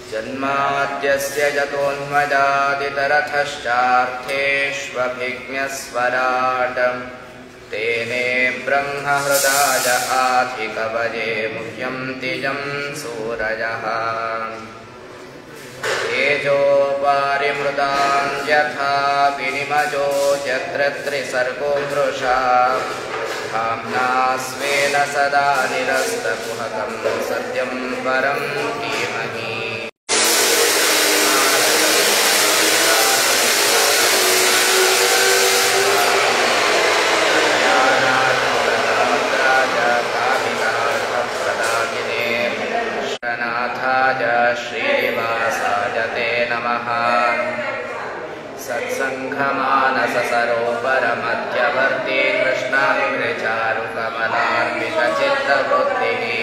जन्माद्यस्य जतोन्मजादितरथश्चार्थेष्वभिज्ञस्वराट् तेने ब्रह्महृदाय आधिकवये मुह्यन्ति जं सूरजः तेजोपारिमृतां यथा विनिमजो यत्र त्रिसर्गो मृषा धाम्ना स्वेन सदा निरस्तकुहकं सत्यं परं धीमहि नाथाय श्रीनिवासाय ते नमः सत्सङ्घमानससरोवरमध्यवर्ती कृष्णाङ्घ्रिचारुकमलान्वितचित्तवृत्तिः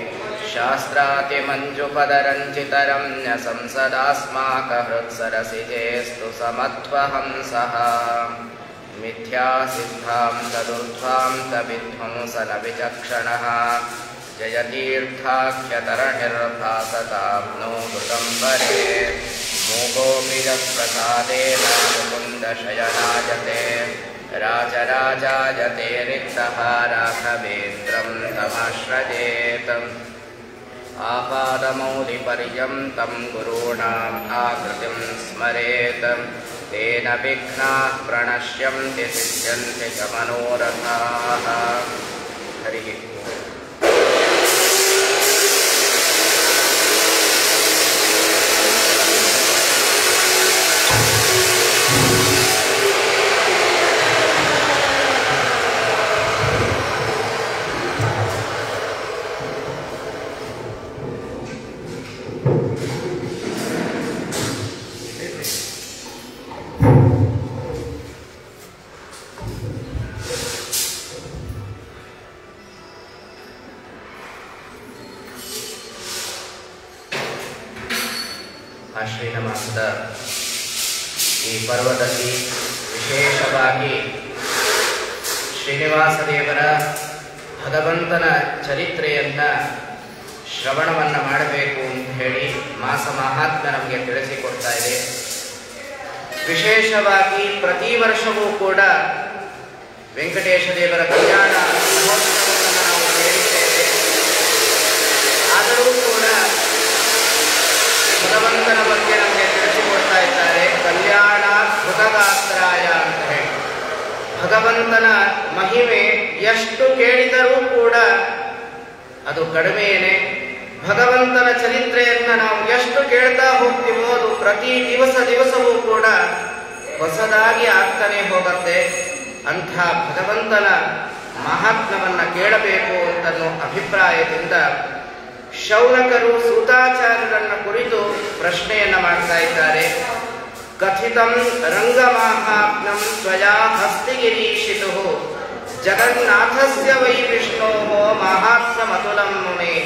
शास्त्रातिमञ्जुपदरञ्जितरम्य संसदास्माकहृत्सरसिजेस्तु समत्वहंसः मिथ्यासिद्धां तदुर्ध्वां तविध्वंसनविचक्षणः जयतीर्थाख्यतरणिर्भासतां नो मृगम्बरे मूकोऽपि यत्प्रसादेन मुकुन्दशयनायते राजराजायते रिक्तः राघवेन्द्रं तमाश्रयेत् आपादमौलिपर्यन्तं गुरूणाम् आकृतिं स्मरेत् तेन विघ्नाः प्रणश्यन्ति सिद्ध्यन्ति च मनोरथाः हरिः ओम् ಆಶ್ವಿನ ಮಾಸದ ಈ ಪರ್ವದಲ್ಲಿ ವಿಶೇಷವಾಗಿ ಶ್ರೀನಿವಾಸ ದೇವರ ಭಗವಂತನ ಚರಿತ್ರೆಯನ್ನ ಶ್ರವಣವನ್ನ ಮಾಡಬೇಕು ಅಂತ ಹೇಳಿ ಮಾಸ ಮಹಾತ್ಮ ನಮಗೆ ತಿಳಿಸಿಕೊಡ್ತಾ ಇದೆ ವಿಶೇಷವಾಗಿ ಪ್ರತಿ ವರ್ಷವೂ ಕೂಡ ವೆಂಕಟೇಶ ದೇವರ ಕಲ್ಯಾಣ ಮಹೋತ್ಸವವನ್ನು ನಾವು ಕೇಳಿದ್ದೇವೆ ಆದರೂ ಕೂಡ ಭಗವಂತನ ಬಗ್ಗೆ ನಮಗೆ ತಿಳಿಸಿಕೊಡ್ತಾ ಇದ್ದಾರೆ ಕಲ್ಯಾಣ ಕೃತಗಾತ್ರಾಯ ಅಂತ ಹೇಳಿ ಭಗವಂತನ ಮಹಿಮೆ ಎಷ್ಟು ಕೇಳಿದರೂ ಕೂಡ ಅದು ಕಡಿಮೆಯೇನೆ ಭಗವಂತನ ಚರಿತ್ರೆಯನ್ನ ನಾವು ಎಷ್ಟು ಕೇಳ್ತಾ ಹೋಗ್ತೀವೋ ಅದು ಪ್ರತಿ ದಿವಸ ದಿವಸವೂ ಕೂಡ ಹೊಸದಾಗಿ ಆಗ್ತಾನೆ ಹೋಗುತ್ತೆ ಅಂಥ ಭಗವಂತನ ಮಹಾತ್ಮವನ್ನ ಕೇಳಬೇಕು ಅಂತನ್ನೋ ಅಭಿಪ್ರಾಯದಿಂದ ಶೌನಕರು ಸೂತಾಚಾರ್ಯರನ್ನ ಕುರಿತು ಪ್ರಶ್ನೆಯನ್ನ ಮಾಡ್ತಾ ಇದ್ದಾರೆ ಕಥಿತಂ ರಂಗಮಾಹಾತ್ಮ್ಯಂ ತ್ವಯಾ ಹಸ್ತಿಗಿರೀಶಿತು ಜಗನ್ನಾಥಸ್ಯ ವೈ ವಿಷ್ಣೋ ಮಹಾತ್ಮಮತುಲಂ ಮುನೆ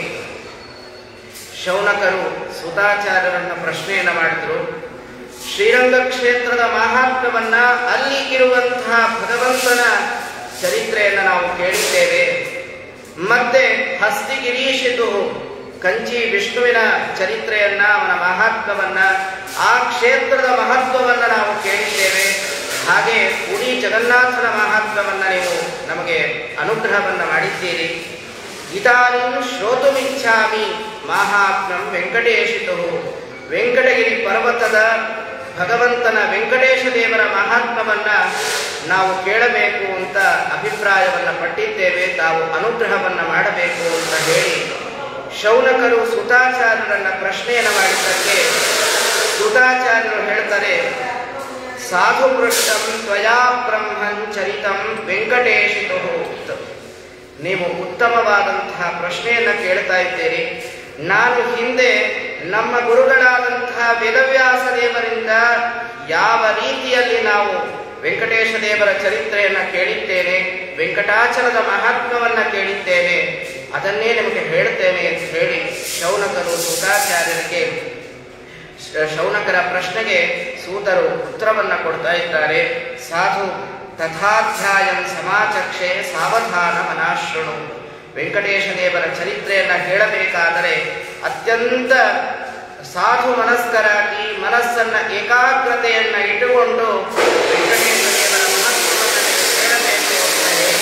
ಶೌನಕರು ಸುತಾಚಾರ್ಯರನ್ನ ಪ್ರಶ್ನೆಯನ್ನ ಮಾಡಿದ್ರು ಶ್ರೀರಂಗ ಕ್ಷೇತ್ರದ ಮಹಾತ್ಮವನ್ನ ಅಲ್ಲಿ ಇರುವಂತಹ ಭಗವಂತನ ಚರಿತ್ರೆಯನ್ನು ನಾವು ಕೇಳಿದ್ದೇವೆ ಮತ್ತೆ ಹಸ್ತಿಗಿರೀಶಿತು ಕಂಚಿ ವಿಷ್ಣುವಿನ ಚರಿತ್ರೆಯನ್ನ ಅವನ ಮಹಾತ್ಮವನ್ನ ಆ ಕ್ಷೇತ್ರದ ಮಹತ್ವವನ್ನ ನಾವು ಕೇಳಿದ್ದೇವೆ ಹಾಗೆ ಪುರಿ ಜಗನ್ನಾಥನ ಮಹಾತ್ಮವನ್ನ ನೀವು ನಮಗೆ ಅನುಗ್ರಹವನ್ನ ಮಾಡಿದ್ದೀರಿ ಇದಾನಿಂ ಶ್ರೋತುಮಿಚ್ಛಾಮಿ ಮಹಾತ್ಮಂ ವೆಂಕಟೇಶಿತು ವೆಂಕಟಗಿರಿ ಪರ್ವತದ ಭಗವಂತನ ವೆಂಕಟೇಶ ದೇವರ ಮಹಾತ್ಮವನ್ನ ನಾವು ಕೇಳಬೇಕು ಅಂತ ಅಭಿಪ್ರಾಯವನ್ನ ಪಟ್ಟಿದ್ದೇವೆ ತಾವು ಅನುಗ್ರಹವನ್ನ ಮಾಡಬೇಕು ಅಂತ ಹೇಳಿ ಶೌನಕರು ಸುತಾಚಾರ್ಯರನ್ನ ಪ್ರಶ್ನೆಯನ್ನು ಮಾಡಿದ್ದಕ್ಕೆ ಸುತಾಚಾರ್ಯರು ಹೇಳ್ತಾರೆ ಸಾಧು ಪೃಷ್ಟಂ ತ್ವಯಾ ಬ್ರಹ್ಮಂ ಚರಿತಂ ವೆಂಕಟೇಶಿತು ನೀವು ಉತ್ತಮವಾದಂತಹ ಪ್ರಶ್ನೆಯನ್ನ ಕೇಳ್ತಾ ಇದ್ದೀರಿ ನಾನು ಹಿಂದೆ ನಮ್ಮ ಗುರುಗಳಾದಂತಹ ವೇದವ್ಯಾಸ ದೇವರಿಂದ ಯಾವ ರೀತಿಯಲ್ಲಿ ನಾವು ವೆಂಕಟೇಶ ದೇವರ ಚರಿತ್ರೆಯನ್ನ ಕೇಳಿದ್ದೇನೆ ವೆಂಕಟಾಚಲದ ಮಹಾತ್ಮವನ್ನ ಕೇಳಿದ್ದೇನೆ ಅದನ್ನೇ ನಿಮಗೆ ಹೇಳ್ತೇನೆ ಅಂತ ಹೇಳಿ ಶೌನಕರು ಸುತಾಚಾರ್ಯರಿಗೆ ಶೌನಕರ ಪ್ರಶ್ನೆಗೆ ಸೂತರು ಉತ್ತರವನ್ನ ಕೊಡ್ತಾ ಇದ್ದಾರೆ ಸಾಧು ತಥಾಧ್ಯಾಯಂ ಸಮಾಚಕ್ಷೆ ಸಾವಧಾನ ಮನಾಶೃಣು ವೆಂಕಟೇಶ ದೇವರ ಚರಿತ್ರೆಯನ್ನ ಹೇಳಬೇಕಾದರೆ ಅತ್ಯಂತ ಸಾಧು ಮನಸ್ಕರಾಗಿ ಮನಸ್ಸನ್ನ ಏಕಾಗ್ರತೆಯನ್ನ ಇಟ್ಟುಕೊಂಡು ವೆಂಕಟೇಶ ದೇವರ ಮಹತ್ವವನ್ನು ಕೇಳಬೇಕು ಅಂತ ಹೇಳಿ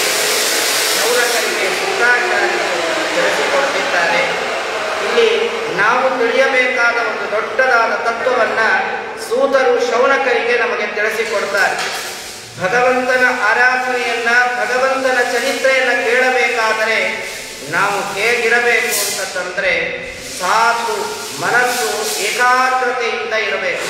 ಶೌನಕರಿಗೆ ಶುಕ್ರಾಚಾರ್ಯರು ತಿಳಿಸಿಕೊಡ್ತಿದ್ದಾರೆ ಇಲ್ಲಿ ನಾವು ತಿಳಿಯಬೇಕಾದ ಒಂದು ದೊಡ್ಡದಾದ ತತ್ವವನ್ನ ಸೂತರು ಶೌನಕರಿಗೆ ನಮಗೆ ತಿಳಿಸಿಕೊಡ್ತಾರೆ ಭಗವಂತನ ಆರಾಧನೆಯನ್ನ ಭಗವಂತನ ಚರಿತ್ರೆಯನ್ನ ಕೇಳಬೇಕಾದರೆ ನಾವು ಹೇಗಿರಬೇಕು ಅಂತಂದ್ರೆ ಸಾಧು ಮನಸ್ಸು ಏಕಾಗ್ರತೆಯಿಂದ ಇರಬೇಕು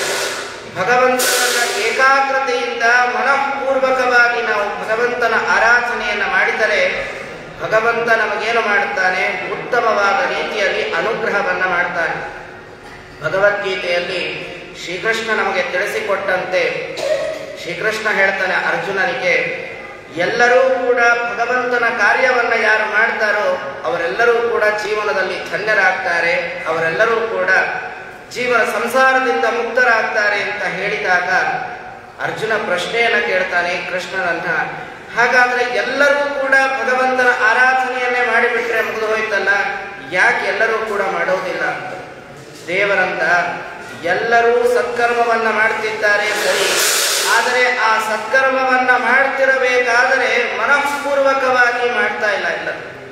ಭಗವಂತನ ಏಕಾಗ್ರತೆಯಿಂದ ಮನಃಪೂರ್ವಕವಾಗಿ ನಾವು ಭಗವಂತನ ಆರಾಧನೆಯನ್ನ ಮಾಡಿದರೆ ಭಗವಂತ ನಮಗೇನು ಮಾಡುತ್ತಾನೆ ಉತ್ತಮವಾದ ರೀತಿಯಲ್ಲಿ ಅನುಗ್ರಹವನ್ನ ಮಾಡ್ತಾನೆ ಭಗವದ್ಗೀತೆಯಲ್ಲಿ ಶ್ರೀಕೃಷ್ಣ ನಮಗೆ ತಿಳಿಸಿಕೊಟ್ಟಂತೆ ಶ್ರೀಕೃಷ್ಣ ಹೇಳ್ತಾನೆ ಅರ್ಜುನನಿಗೆ ಎಲ್ಲರೂ ಕೂಡ ಭಗವಂತನ ಕಾರ್ಯವನ್ನ ಯಾರು ಮಾಡ್ತಾರೋ ಅವರೆಲ್ಲರೂ ಕೂಡ ಜೀವನದಲ್ಲಿ ಧನ್ಯರಾಗ್ತಾರೆ ಅವರೆಲ್ಲರೂ ಕೂಡ ಜೀವನ ಸಂಸಾರದಿಂದ ಮುಕ್ತರಾಗ್ತಾರೆ ಅಂತ ಹೇಳಿದಾಗ ಅರ್ಜುನ ಪ್ರಶ್ನೆಯನ್ನ ಕೇಳ್ತಾನೆ ಕೃಷ್ಣನನ್ನ ಹಾಗಾದ್ರೆ ಎಲ್ಲರೂ ಕೂಡ ಭಗವಂತನ ಆರಾಧನೆಯನ್ನೇ ಮಾಡಿಬಿಟ್ರೆ ಮುಗಿದು ಹೋಯ್ತಲ್ಲ ಯಾಕೆ ಎಲ್ಲರೂ ಕೂಡ ಮಾಡೋದಿಲ್ಲ ಅಂತ ದೇವರಂತ ಎಲ್ಲರೂ ಸತ್ಕರ್ಮವನ್ನ ಮಾಡ್ತಿದ್ದಾರೆ ಸರಿ ಆದರೆ ಆ ಸತ್ಕರ್ಮವನ್ನ ಮಾಡ್ತಿರಬೇಕಾದರೆ ಮನಃಪೂರ್ವಕವಾಗಿ ಮಾಡ್ತಾ ಇಲ್ಲ ಇಲ್ಲ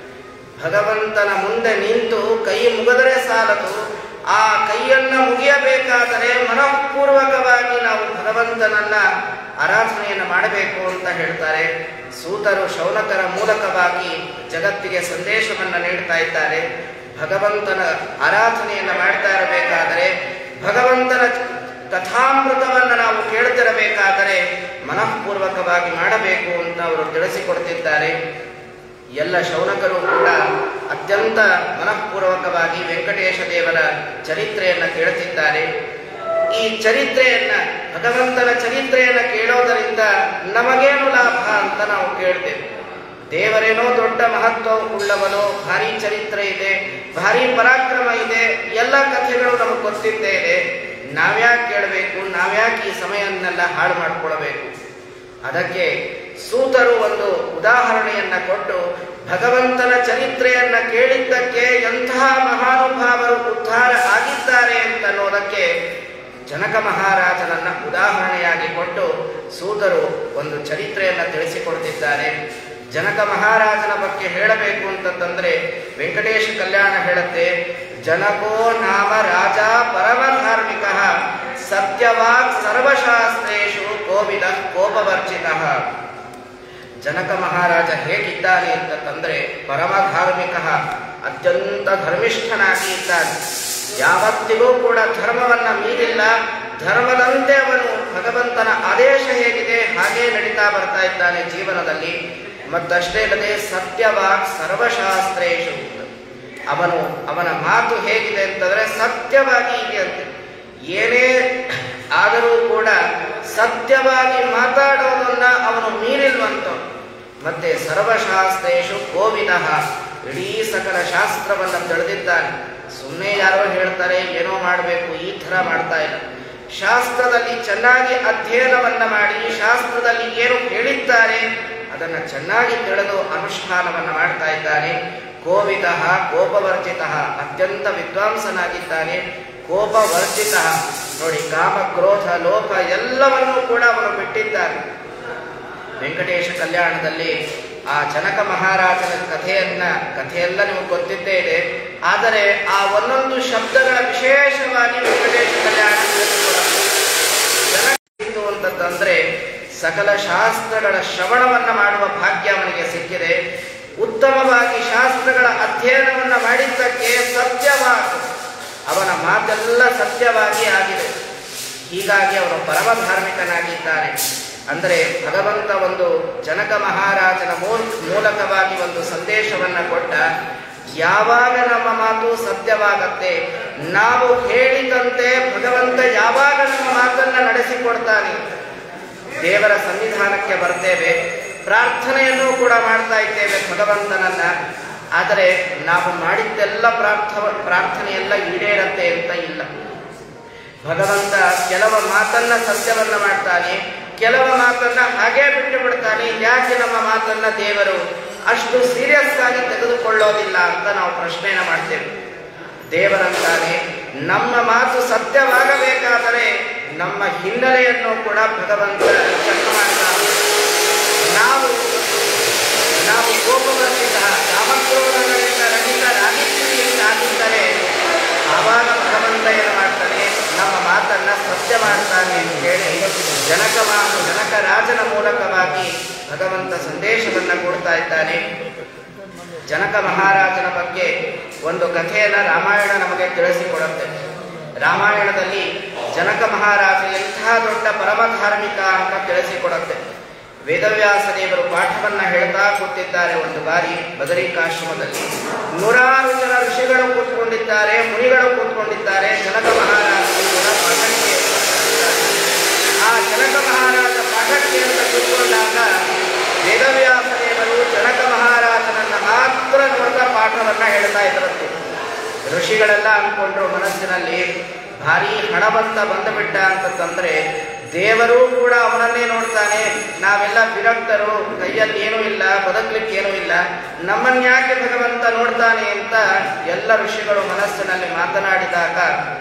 ಭಗವಂತನ ಮುಂದೆ ನಿಂತು ಕೈ ಮುಗಿದರೆ ಸಾಲದು ಆ ಕೈಯನ್ನ ಮುಗಿಯಬೇಕಾದರೆ ಮನಃಪೂರ್ವಕವಾಗಿ ನಾವು ಭಗವಂತನನ್ನ ಆರಾಧನೆಯನ್ನು ಮಾಡಬೇಕು ಅಂತ ಹೇಳ್ತಾರೆ ಸೂತರು ಶೌನಕರ ಮೂಲಕವಾಗಿ ಜಗತ್ತಿಗೆ ಸಂದೇಶವನ್ನ ನೀಡ್ತಾ ಇದ್ದಾರೆ ಭಗವಂತನ ಆರಾಧನೆಯನ್ನ ಮಾಡ್ತಾ ಇರಬೇಕಾದರೆ ಭಗವಂತನ ಕಥಾಮೃತವನ್ನು ನಾವು ಕೇಳ್ತಿರಬೇಕಾದರೆ ಮನಃಪೂರ್ವಕವಾಗಿ ಮಾಡಬೇಕು ಅಂತ ಅವರು ತಿಳಿಸಿಕೊಡ್ತಿದ್ದಾರೆ ಎಲ್ಲ ಶೌನಕರು ಕೂಡ ಅತ್ಯಂತ ಮನಃಪೂರ್ವಕವಾಗಿ ವೆಂಕಟೇಶ ದೇವರ ಚರಿತ್ರೆಯನ್ನ ಕೇಳುತ್ತಿದ್ದಾರೆ ಈ ಚರಿತ್ರೆಯನ್ನ ಭಗವಂತನ ಚರಿತ್ರೆಯನ್ನ ಕೇಳೋದರಿಂದ ನಮಗೇನು ಲಾಭ ಅಂತ ನಾವು ಕೇಳ್ತೇವೆ ದೇವರೇನೋ ದೊಡ್ಡ ಮಹತ್ವ ಉಳ್ಳವನು ಭಾರಿ ಚರಿತ್ರೆ ಇದೆ ಭಾರಿ ಪರಾಕ್ರಮ ಇದೆ ಎಲ್ಲ ಕಥೆಗಳು ನಮಗೆ ಗೊತ್ತಿದ್ದೇ ಇದೆ ನಾವ್ಯಾಕೆ ಕೇಳಬೇಕು ನಾವ್ಯಾಕೆ ಈ ಸಮಯವನ್ನೆಲ್ಲ ಹಾಳು ಮಾಡಿಕೊಳ್ಬೇಕು ಅದಕ್ಕೆ ಸೂತರು ಒಂದು ಉದಾಹರಣೆಯನ್ನ ಕೊಟ್ಟು ಭಗವಂತನ ಚರಿತ್ರೆಯನ್ನ ಕೇಳಿದ್ದಕ್ಕೆ ಎಂತಹ ಮಹಾನುಭಾವರು ಉದ್ಧಾರ ಆಗಿದ್ದಾರೆ ಅಂತ ಅನ್ನೋದಕ್ಕೆ ಜನಕ ಮಹಾರಾಜನನ್ನ ಉದಾಹರಣೆಯಾಗಿ ಕೊಟ್ಟು ಸೂತರು ಒಂದು ಚರಿತ್ರೆಯನ್ನ ತಿಳಿಸಿಕೊಡ್ತಿದ್ದಾರೆ ಜನಕ ಮಹಾರಾಜನ ಬಗ್ಗೆ ಹೇಳಬೇಕು ಅಂತಂದ್ರೆ ವೆಂಕಟೇಶ ಕಲ್ಯಾಣ ಹೇಳುತ್ತೆ ಜನಕೋ ನಾಮ ರಾಜ ಪರಮ ಧಾರ್ಮಿಕ ಸತ್ಯವಾಗ್ ಸರ್ವಶಾಸ್ತ್ರೇಶು ಕೋವಿದ ಕೋಪವರ್ಜಿತ ಜನಕ ಮಹಾರಾಜ ಹೇಗಿದ್ದಾನೆ ಅಂತಂದ್ರೆ ಪರಮ ಧಾರ್ಮಿಕ ಅತ್ಯಂತ ಧರ್ಮಿಷ್ಠನಾಗಿ ಇದ್ದಾನೆ ಯಾವತ್ತಿಗೂ ಕೂಡ ಧರ್ಮವನ್ನ ಮೀರಿಲ್ಲ ಧರ್ಮದಂತೆ ಅವನು ಭಗವಂತನ ಆದೇಶ ಹೇಗಿದೆ ಹಾಗೇ ನಡೀತಾ ಬರ್ತಾ ಇದ್ದಾನೆ ಜೀವನದಲ್ಲಿ ಮತ್ತಷ್ಟೇ ಅಲ್ಲದೆ ಸತ್ಯವಾಗ್ ಸರ್ವಶಾಸ್ತ್ರೇಶು ಅವನು ಅವನ ಮಾತು ಹೇಗಿದೆ ಅಂತಂದ್ರೆ ಸತ್ಯವಾಗಿ ಇದೆ ಅಂತೆ ಏನೇ ಆದರೂ ಕೂಡ ಸತ್ಯವಾಗಿ ಮಾತಾಡೋದನ್ನ ಅವನು ಮೀರಿಲ್ವಂತ ಮತ್ತೆ ಸರ್ವಶಾಸ್ತ್ರೇಶು ಕೋವಿದ ಇಡೀ ಸಕಲ ಶಾಸ್ತ್ರವನ್ನ ತಿಳಿದಿದ್ದಾನೆ ಸುಮ್ಮನೆ ಯಾರೋ ಹೇಳ್ತಾರೆ ಏನೋ ಮಾಡಬೇಕು ಈ ಥರ ಮಾಡ್ತಾ ಇಲ್ಲ ಶಾಸ್ತ್ರದಲ್ಲಿ ಚೆನ್ನಾಗಿ ಅಧ್ಯಯನವನ್ನ ಮಾಡಿ ಶಾಸ್ತ್ರದಲ್ಲಿ ಏನು ಹೇಳಿದ್ದಾರೆ ಅದನ್ನ ಚೆನ್ನಾಗಿ ತಿಳಿದು ಅನುಷ್ಠಾನವನ್ನ ಮಾಡ್ತಾ ಇದ್ದಾನೆ ಕೋವಿದ ಕೋಪವರ್ಜಿತ ಅತ್ಯಂತ ವಿದ್ವಾಂಸನಾಗಿದ್ದಾನೆ ಕೋಪವರ್ಜಿತ ನೋಡಿ ಕಾಮ ಕ್ರೋಧ ಲೋಕ ಎಲ್ಲವನ್ನೂ ಕೂಡ ಅವನು ಬಿಟ್ಟಿದ್ದಾನೆ ವೆಂಕಟೇಶ ಕಲ್ಯಾಣದಲ್ಲಿ ಆ ಜನಕ ಮಹಾರಾಜನ ಕಥೆಯನ್ನ ಕಥೆಯೆಲ್ಲ ನಿಮಗೆ ಗೊತ್ತಿದ್ದೇ ಇದೆ ಆದರೆ ಆ ಒಂದೊಂದು ಶಬ್ದಗಳ ವಿಶೇಷವಾಗಿ ವೆಂಕಟೇಶ ಕಲ್ಯಾಣ ಜನಕ ಅಂತಂದ್ರೆ ಸಕಲ ಶಾಸ್ತ್ರಗಳ ಶ್ರವಣವನ್ನ ಮಾಡುವ ಭಾಗ್ಯ ಅವನಿಗೆ ಸಿಕ್ಕಿದೆ ಉತ್ತಮವಾಗಿ ಶಾಸ್ತ್ರಗಳ ಅಧ್ಯಯನವನ್ನ ಮಾಡಿದ್ದಕ್ಕೆ ಸತ್ಯವಾಗಿ ಅವನ ಮಾತೆಲ್ಲ ಸತ್ಯವಾಗಿ ಆಗಿದೆ ಹೀಗಾಗಿ ಅವನು ಪರಮ ಧಾರ್ಮಿಕನಾಗಿದ್ದಾನೆ ಅಂದರೆ ಭಗವಂತ ಒಂದು ಜನಕ ಮಹಾರಾಜನ ಮೂಲ್ ಮೂಲಕವಾಗಿ ಒಂದು ಸಂದೇಶವನ್ನ ಕೊಟ್ಟ ಯಾವಾಗ ನಮ್ಮ ಮಾತು ಸತ್ಯವಾಗತ್ತೆ ನಾವು ಹೇಳಿದಂತೆ ಭಗವಂತ ಯಾವಾಗ ನಮ್ಮ ಮಾತನ್ನ ನಡೆಸಿಕೊಡ್ತಾನೆ ದೇವರ ಸನ್ನಿಧಾನಕ್ಕೆ ಬರ್ತೇವೆ ಪ್ರಾರ್ಥನೆಯನ್ನು ಕೂಡ ಮಾಡ್ತಾ ಇದ್ದೇವೆ ಭಗವಂತನನ್ನ ಆದರೆ ನಾವು ಮಾಡಿದ್ದೆಲ್ಲ ಪ್ರಾರ್ಥ ಪ್ರಾರ್ಥನೆಯೆಲ್ಲ ಈಡೇರತ್ತೆ ಅಂತ ಇಲ್ಲ ಭಗವಂತ ಕೆಲವ ಮಾತನ್ನ ಸತ್ಯವನ್ನ ಮಾಡ್ತಾನೆ ಕೆಲವ ಮಾತನ್ನ ಹಾಗೇ ಬಿಟ್ಟು ಬಿಡ್ತಾನೆ ಯಾಕೆ ನಮ್ಮ ಮಾತನ್ನ ದೇವರು ಅಷ್ಟು ಸೀರಿಯಸ್ ಆಗಿ ತೆಗೆದುಕೊಳ್ಳೋದಿಲ್ಲ ಅಂತ ನಾವು ಪ್ರಶ್ನೆಯನ್ನ ಮಾಡ್ತೇವೆ ದೇವರಂತಾನೆ ನಮ್ಮ ಮಾತು ಸತ್ಯವಾಗಬೇಕಾದರೆ ನಮ್ಮ ಹಿನ್ನೆಲೆಯನ್ನು ಕೂಡ ಭಗವಂತ ಚೆಕ್ ಮಾಡ್ತಾನೆ ನಾವು ನಾವು ಕೋಪವರ್ಷಿತ ಕಾಮಕ್ರೋಧಗಳಿಂದ ರಹಿತರಾಗಿದ್ದೀವಿ ಅಂತಾಗಿದ್ದರೆ ಆವಾಗ ಭಗವಂತ ಏನು ಮಾಡ್ತಾನೆ ನಮ್ಮ ಮಾತನ್ನ ಸತ್ಯ ಮಾಡ್ತಾನೆ ಅಂತ ಹೇಳಿ ಜನಕ ಮಾ- ಜನಕ ರಾಜನ ಮೂಲಕವಾಗಿ ಭಗವಂತ ಸಂದೇಶವನ್ನ ಕೊಡ್ತಾ ಇದ್ದಾನೆ ಜನಕ ಮಹಾರಾಜನ ಬಗ್ಗೆ ಒಂದು ಕಥೆಯನ್ನ ರಾಮಾಯಣ ನಮಗೆ ತಿಳಿಸಿಕೊಡುತ್ತೆ ರಾಮಾಯಣದಲ್ಲಿ ಜನಕ ಮಹಾರಾಜ ಎಂಥ ದೊಡ್ಡ ಪರಮ ಧಾರ್ಮಿಕ ಅಂತ ತಿಳಿಸಿಕೊಡುತ್ತೆ ವೇದವ್ಯಾಸ ದೇವರು ಪಾಠವನ್ನ ಹೇಳ್ತಾ ಕೂತಿದ್ದಾರೆ ಒಂದು ಬಾರಿ ಬದರಿಕಾಶ್ರಮದಲ್ಲಿ ನೂರಾರು ಜನ ಋಷಿಗಳು ಕೂತ್ಕೊಂಡಿದ್ದಾರೆ ಮುನಿಗಳು ಕೂತ್ಕೊಂಡಿದ್ದಾರೆ ಜನಕ ಮಹಾರಾಜರು ಕೂಡ ಪಾಠಕ್ಕೆ ಕೂತ್ಕೊಂಡಿದ್ದಾರೆ. ಆ ಜನಕ ಮಹಾರಾಜ ಪಾಠಕ್ಕೆ ಅಂತ ಕೂತ್ಕೊಂಡಾಗ ವೇದವ್ಯಾಸ ದೇವರು ಜನಕ ಮಹಾರಾಜನನ್ನ ಮಾತ್ರ ನೋಡ್ತಾ ಪಾಠವನ್ನ ಹೇಳ್ತಾ ಇದ್ರಂತೆ ಋಷಿಗಳೆಲ್ಲ ಅನ್ಕೊಂಡ್ರು ಮನಸ್ಸಿನಲ್ಲಿ ಭಾರಿ ಹಣವಂತ ಬಂದುಬಿಟ್ಟ ಅಂತಂದ್ರೆ ದೇವರು ಕೂಡ ಅವನನ್ನೇ ನೋಡ್ತಾನೆ ನಾವೆಲ್ಲ ವಿರಕ್ತರು ಕೈಯಲ್ಲಿ ಏನೂ ಇಲ್ಲ ಬದುಕಲಿಕ್ಕೆ ಏನೂ ಇಲ್ಲ ನಮ್ಮನ್ಯಾಕೆ ಭಗವಂತ ನೋಡ್ತಾನೆ ಅಂತ ಎಲ್ಲ ಋಷಿಗಳು ಮನಸ್ಸಿನಲ್ಲಿ ಮಾತನಾಡಿದಾಗ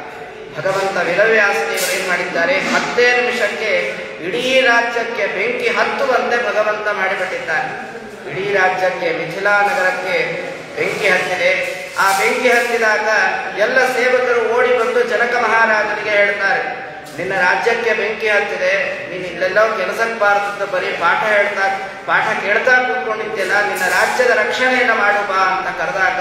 ಭಗವಂತ ವೇದವ್ಯಾಸ ದೇವರು ಏನ್ ಮಾಡಿದ್ದಾರೆ ಹತ್ತೇ ನಿಮಿಷಕ್ಕೆ ಇಡೀ ರಾಜ್ಯಕ್ಕೆ ಬೆಂಕಿ ಹತ್ತುವಂತೆ ಭಗವಂತ ಮಾಡಿಬಿಟ್ಟಿದ್ದಾನೆ ಇಡೀ ರಾಜ್ಯಕ್ಕೆ ಮಿಥಿಲಾ ನಗರಕ್ಕೆ ಬೆಂಕಿ ಹತ್ತಿದೆ ಆ ಬೆಂಕಿ ಹತ್ತಿದಾಗ ಎಲ್ಲ ಸೇವಕರು ಓಡಿ ಬಂದು ಜನಕ ಮಹಾರಾಜನಿಗೆ ಹೇಳ್ತಾರೆ ನಿನ್ನ ರಾಜ್ಯಕ್ಕೆ ಬೆಂಕಿ ಹತ್ತಿದೆ ನೀನು ಇಲ್ಲೆಲ್ಲೋ ಕೆಲಸಕ್ಕೆ ಬಾರದಂತ ಬರೀ ಪಾಠ ಹೇಳ್ತಾ ಪಾಠ ಕೇಳ್ತಾ ಕೂತ್ಕೊಂಡಿದ್ದೆಲ್ಲ ನಿನ್ನ ರಾಜ್ಯದ ರಕ್ಷಣೆಯನ್ನು ಮಾಡು ಬಾ ಅಂತ ಕರೆದಾಗ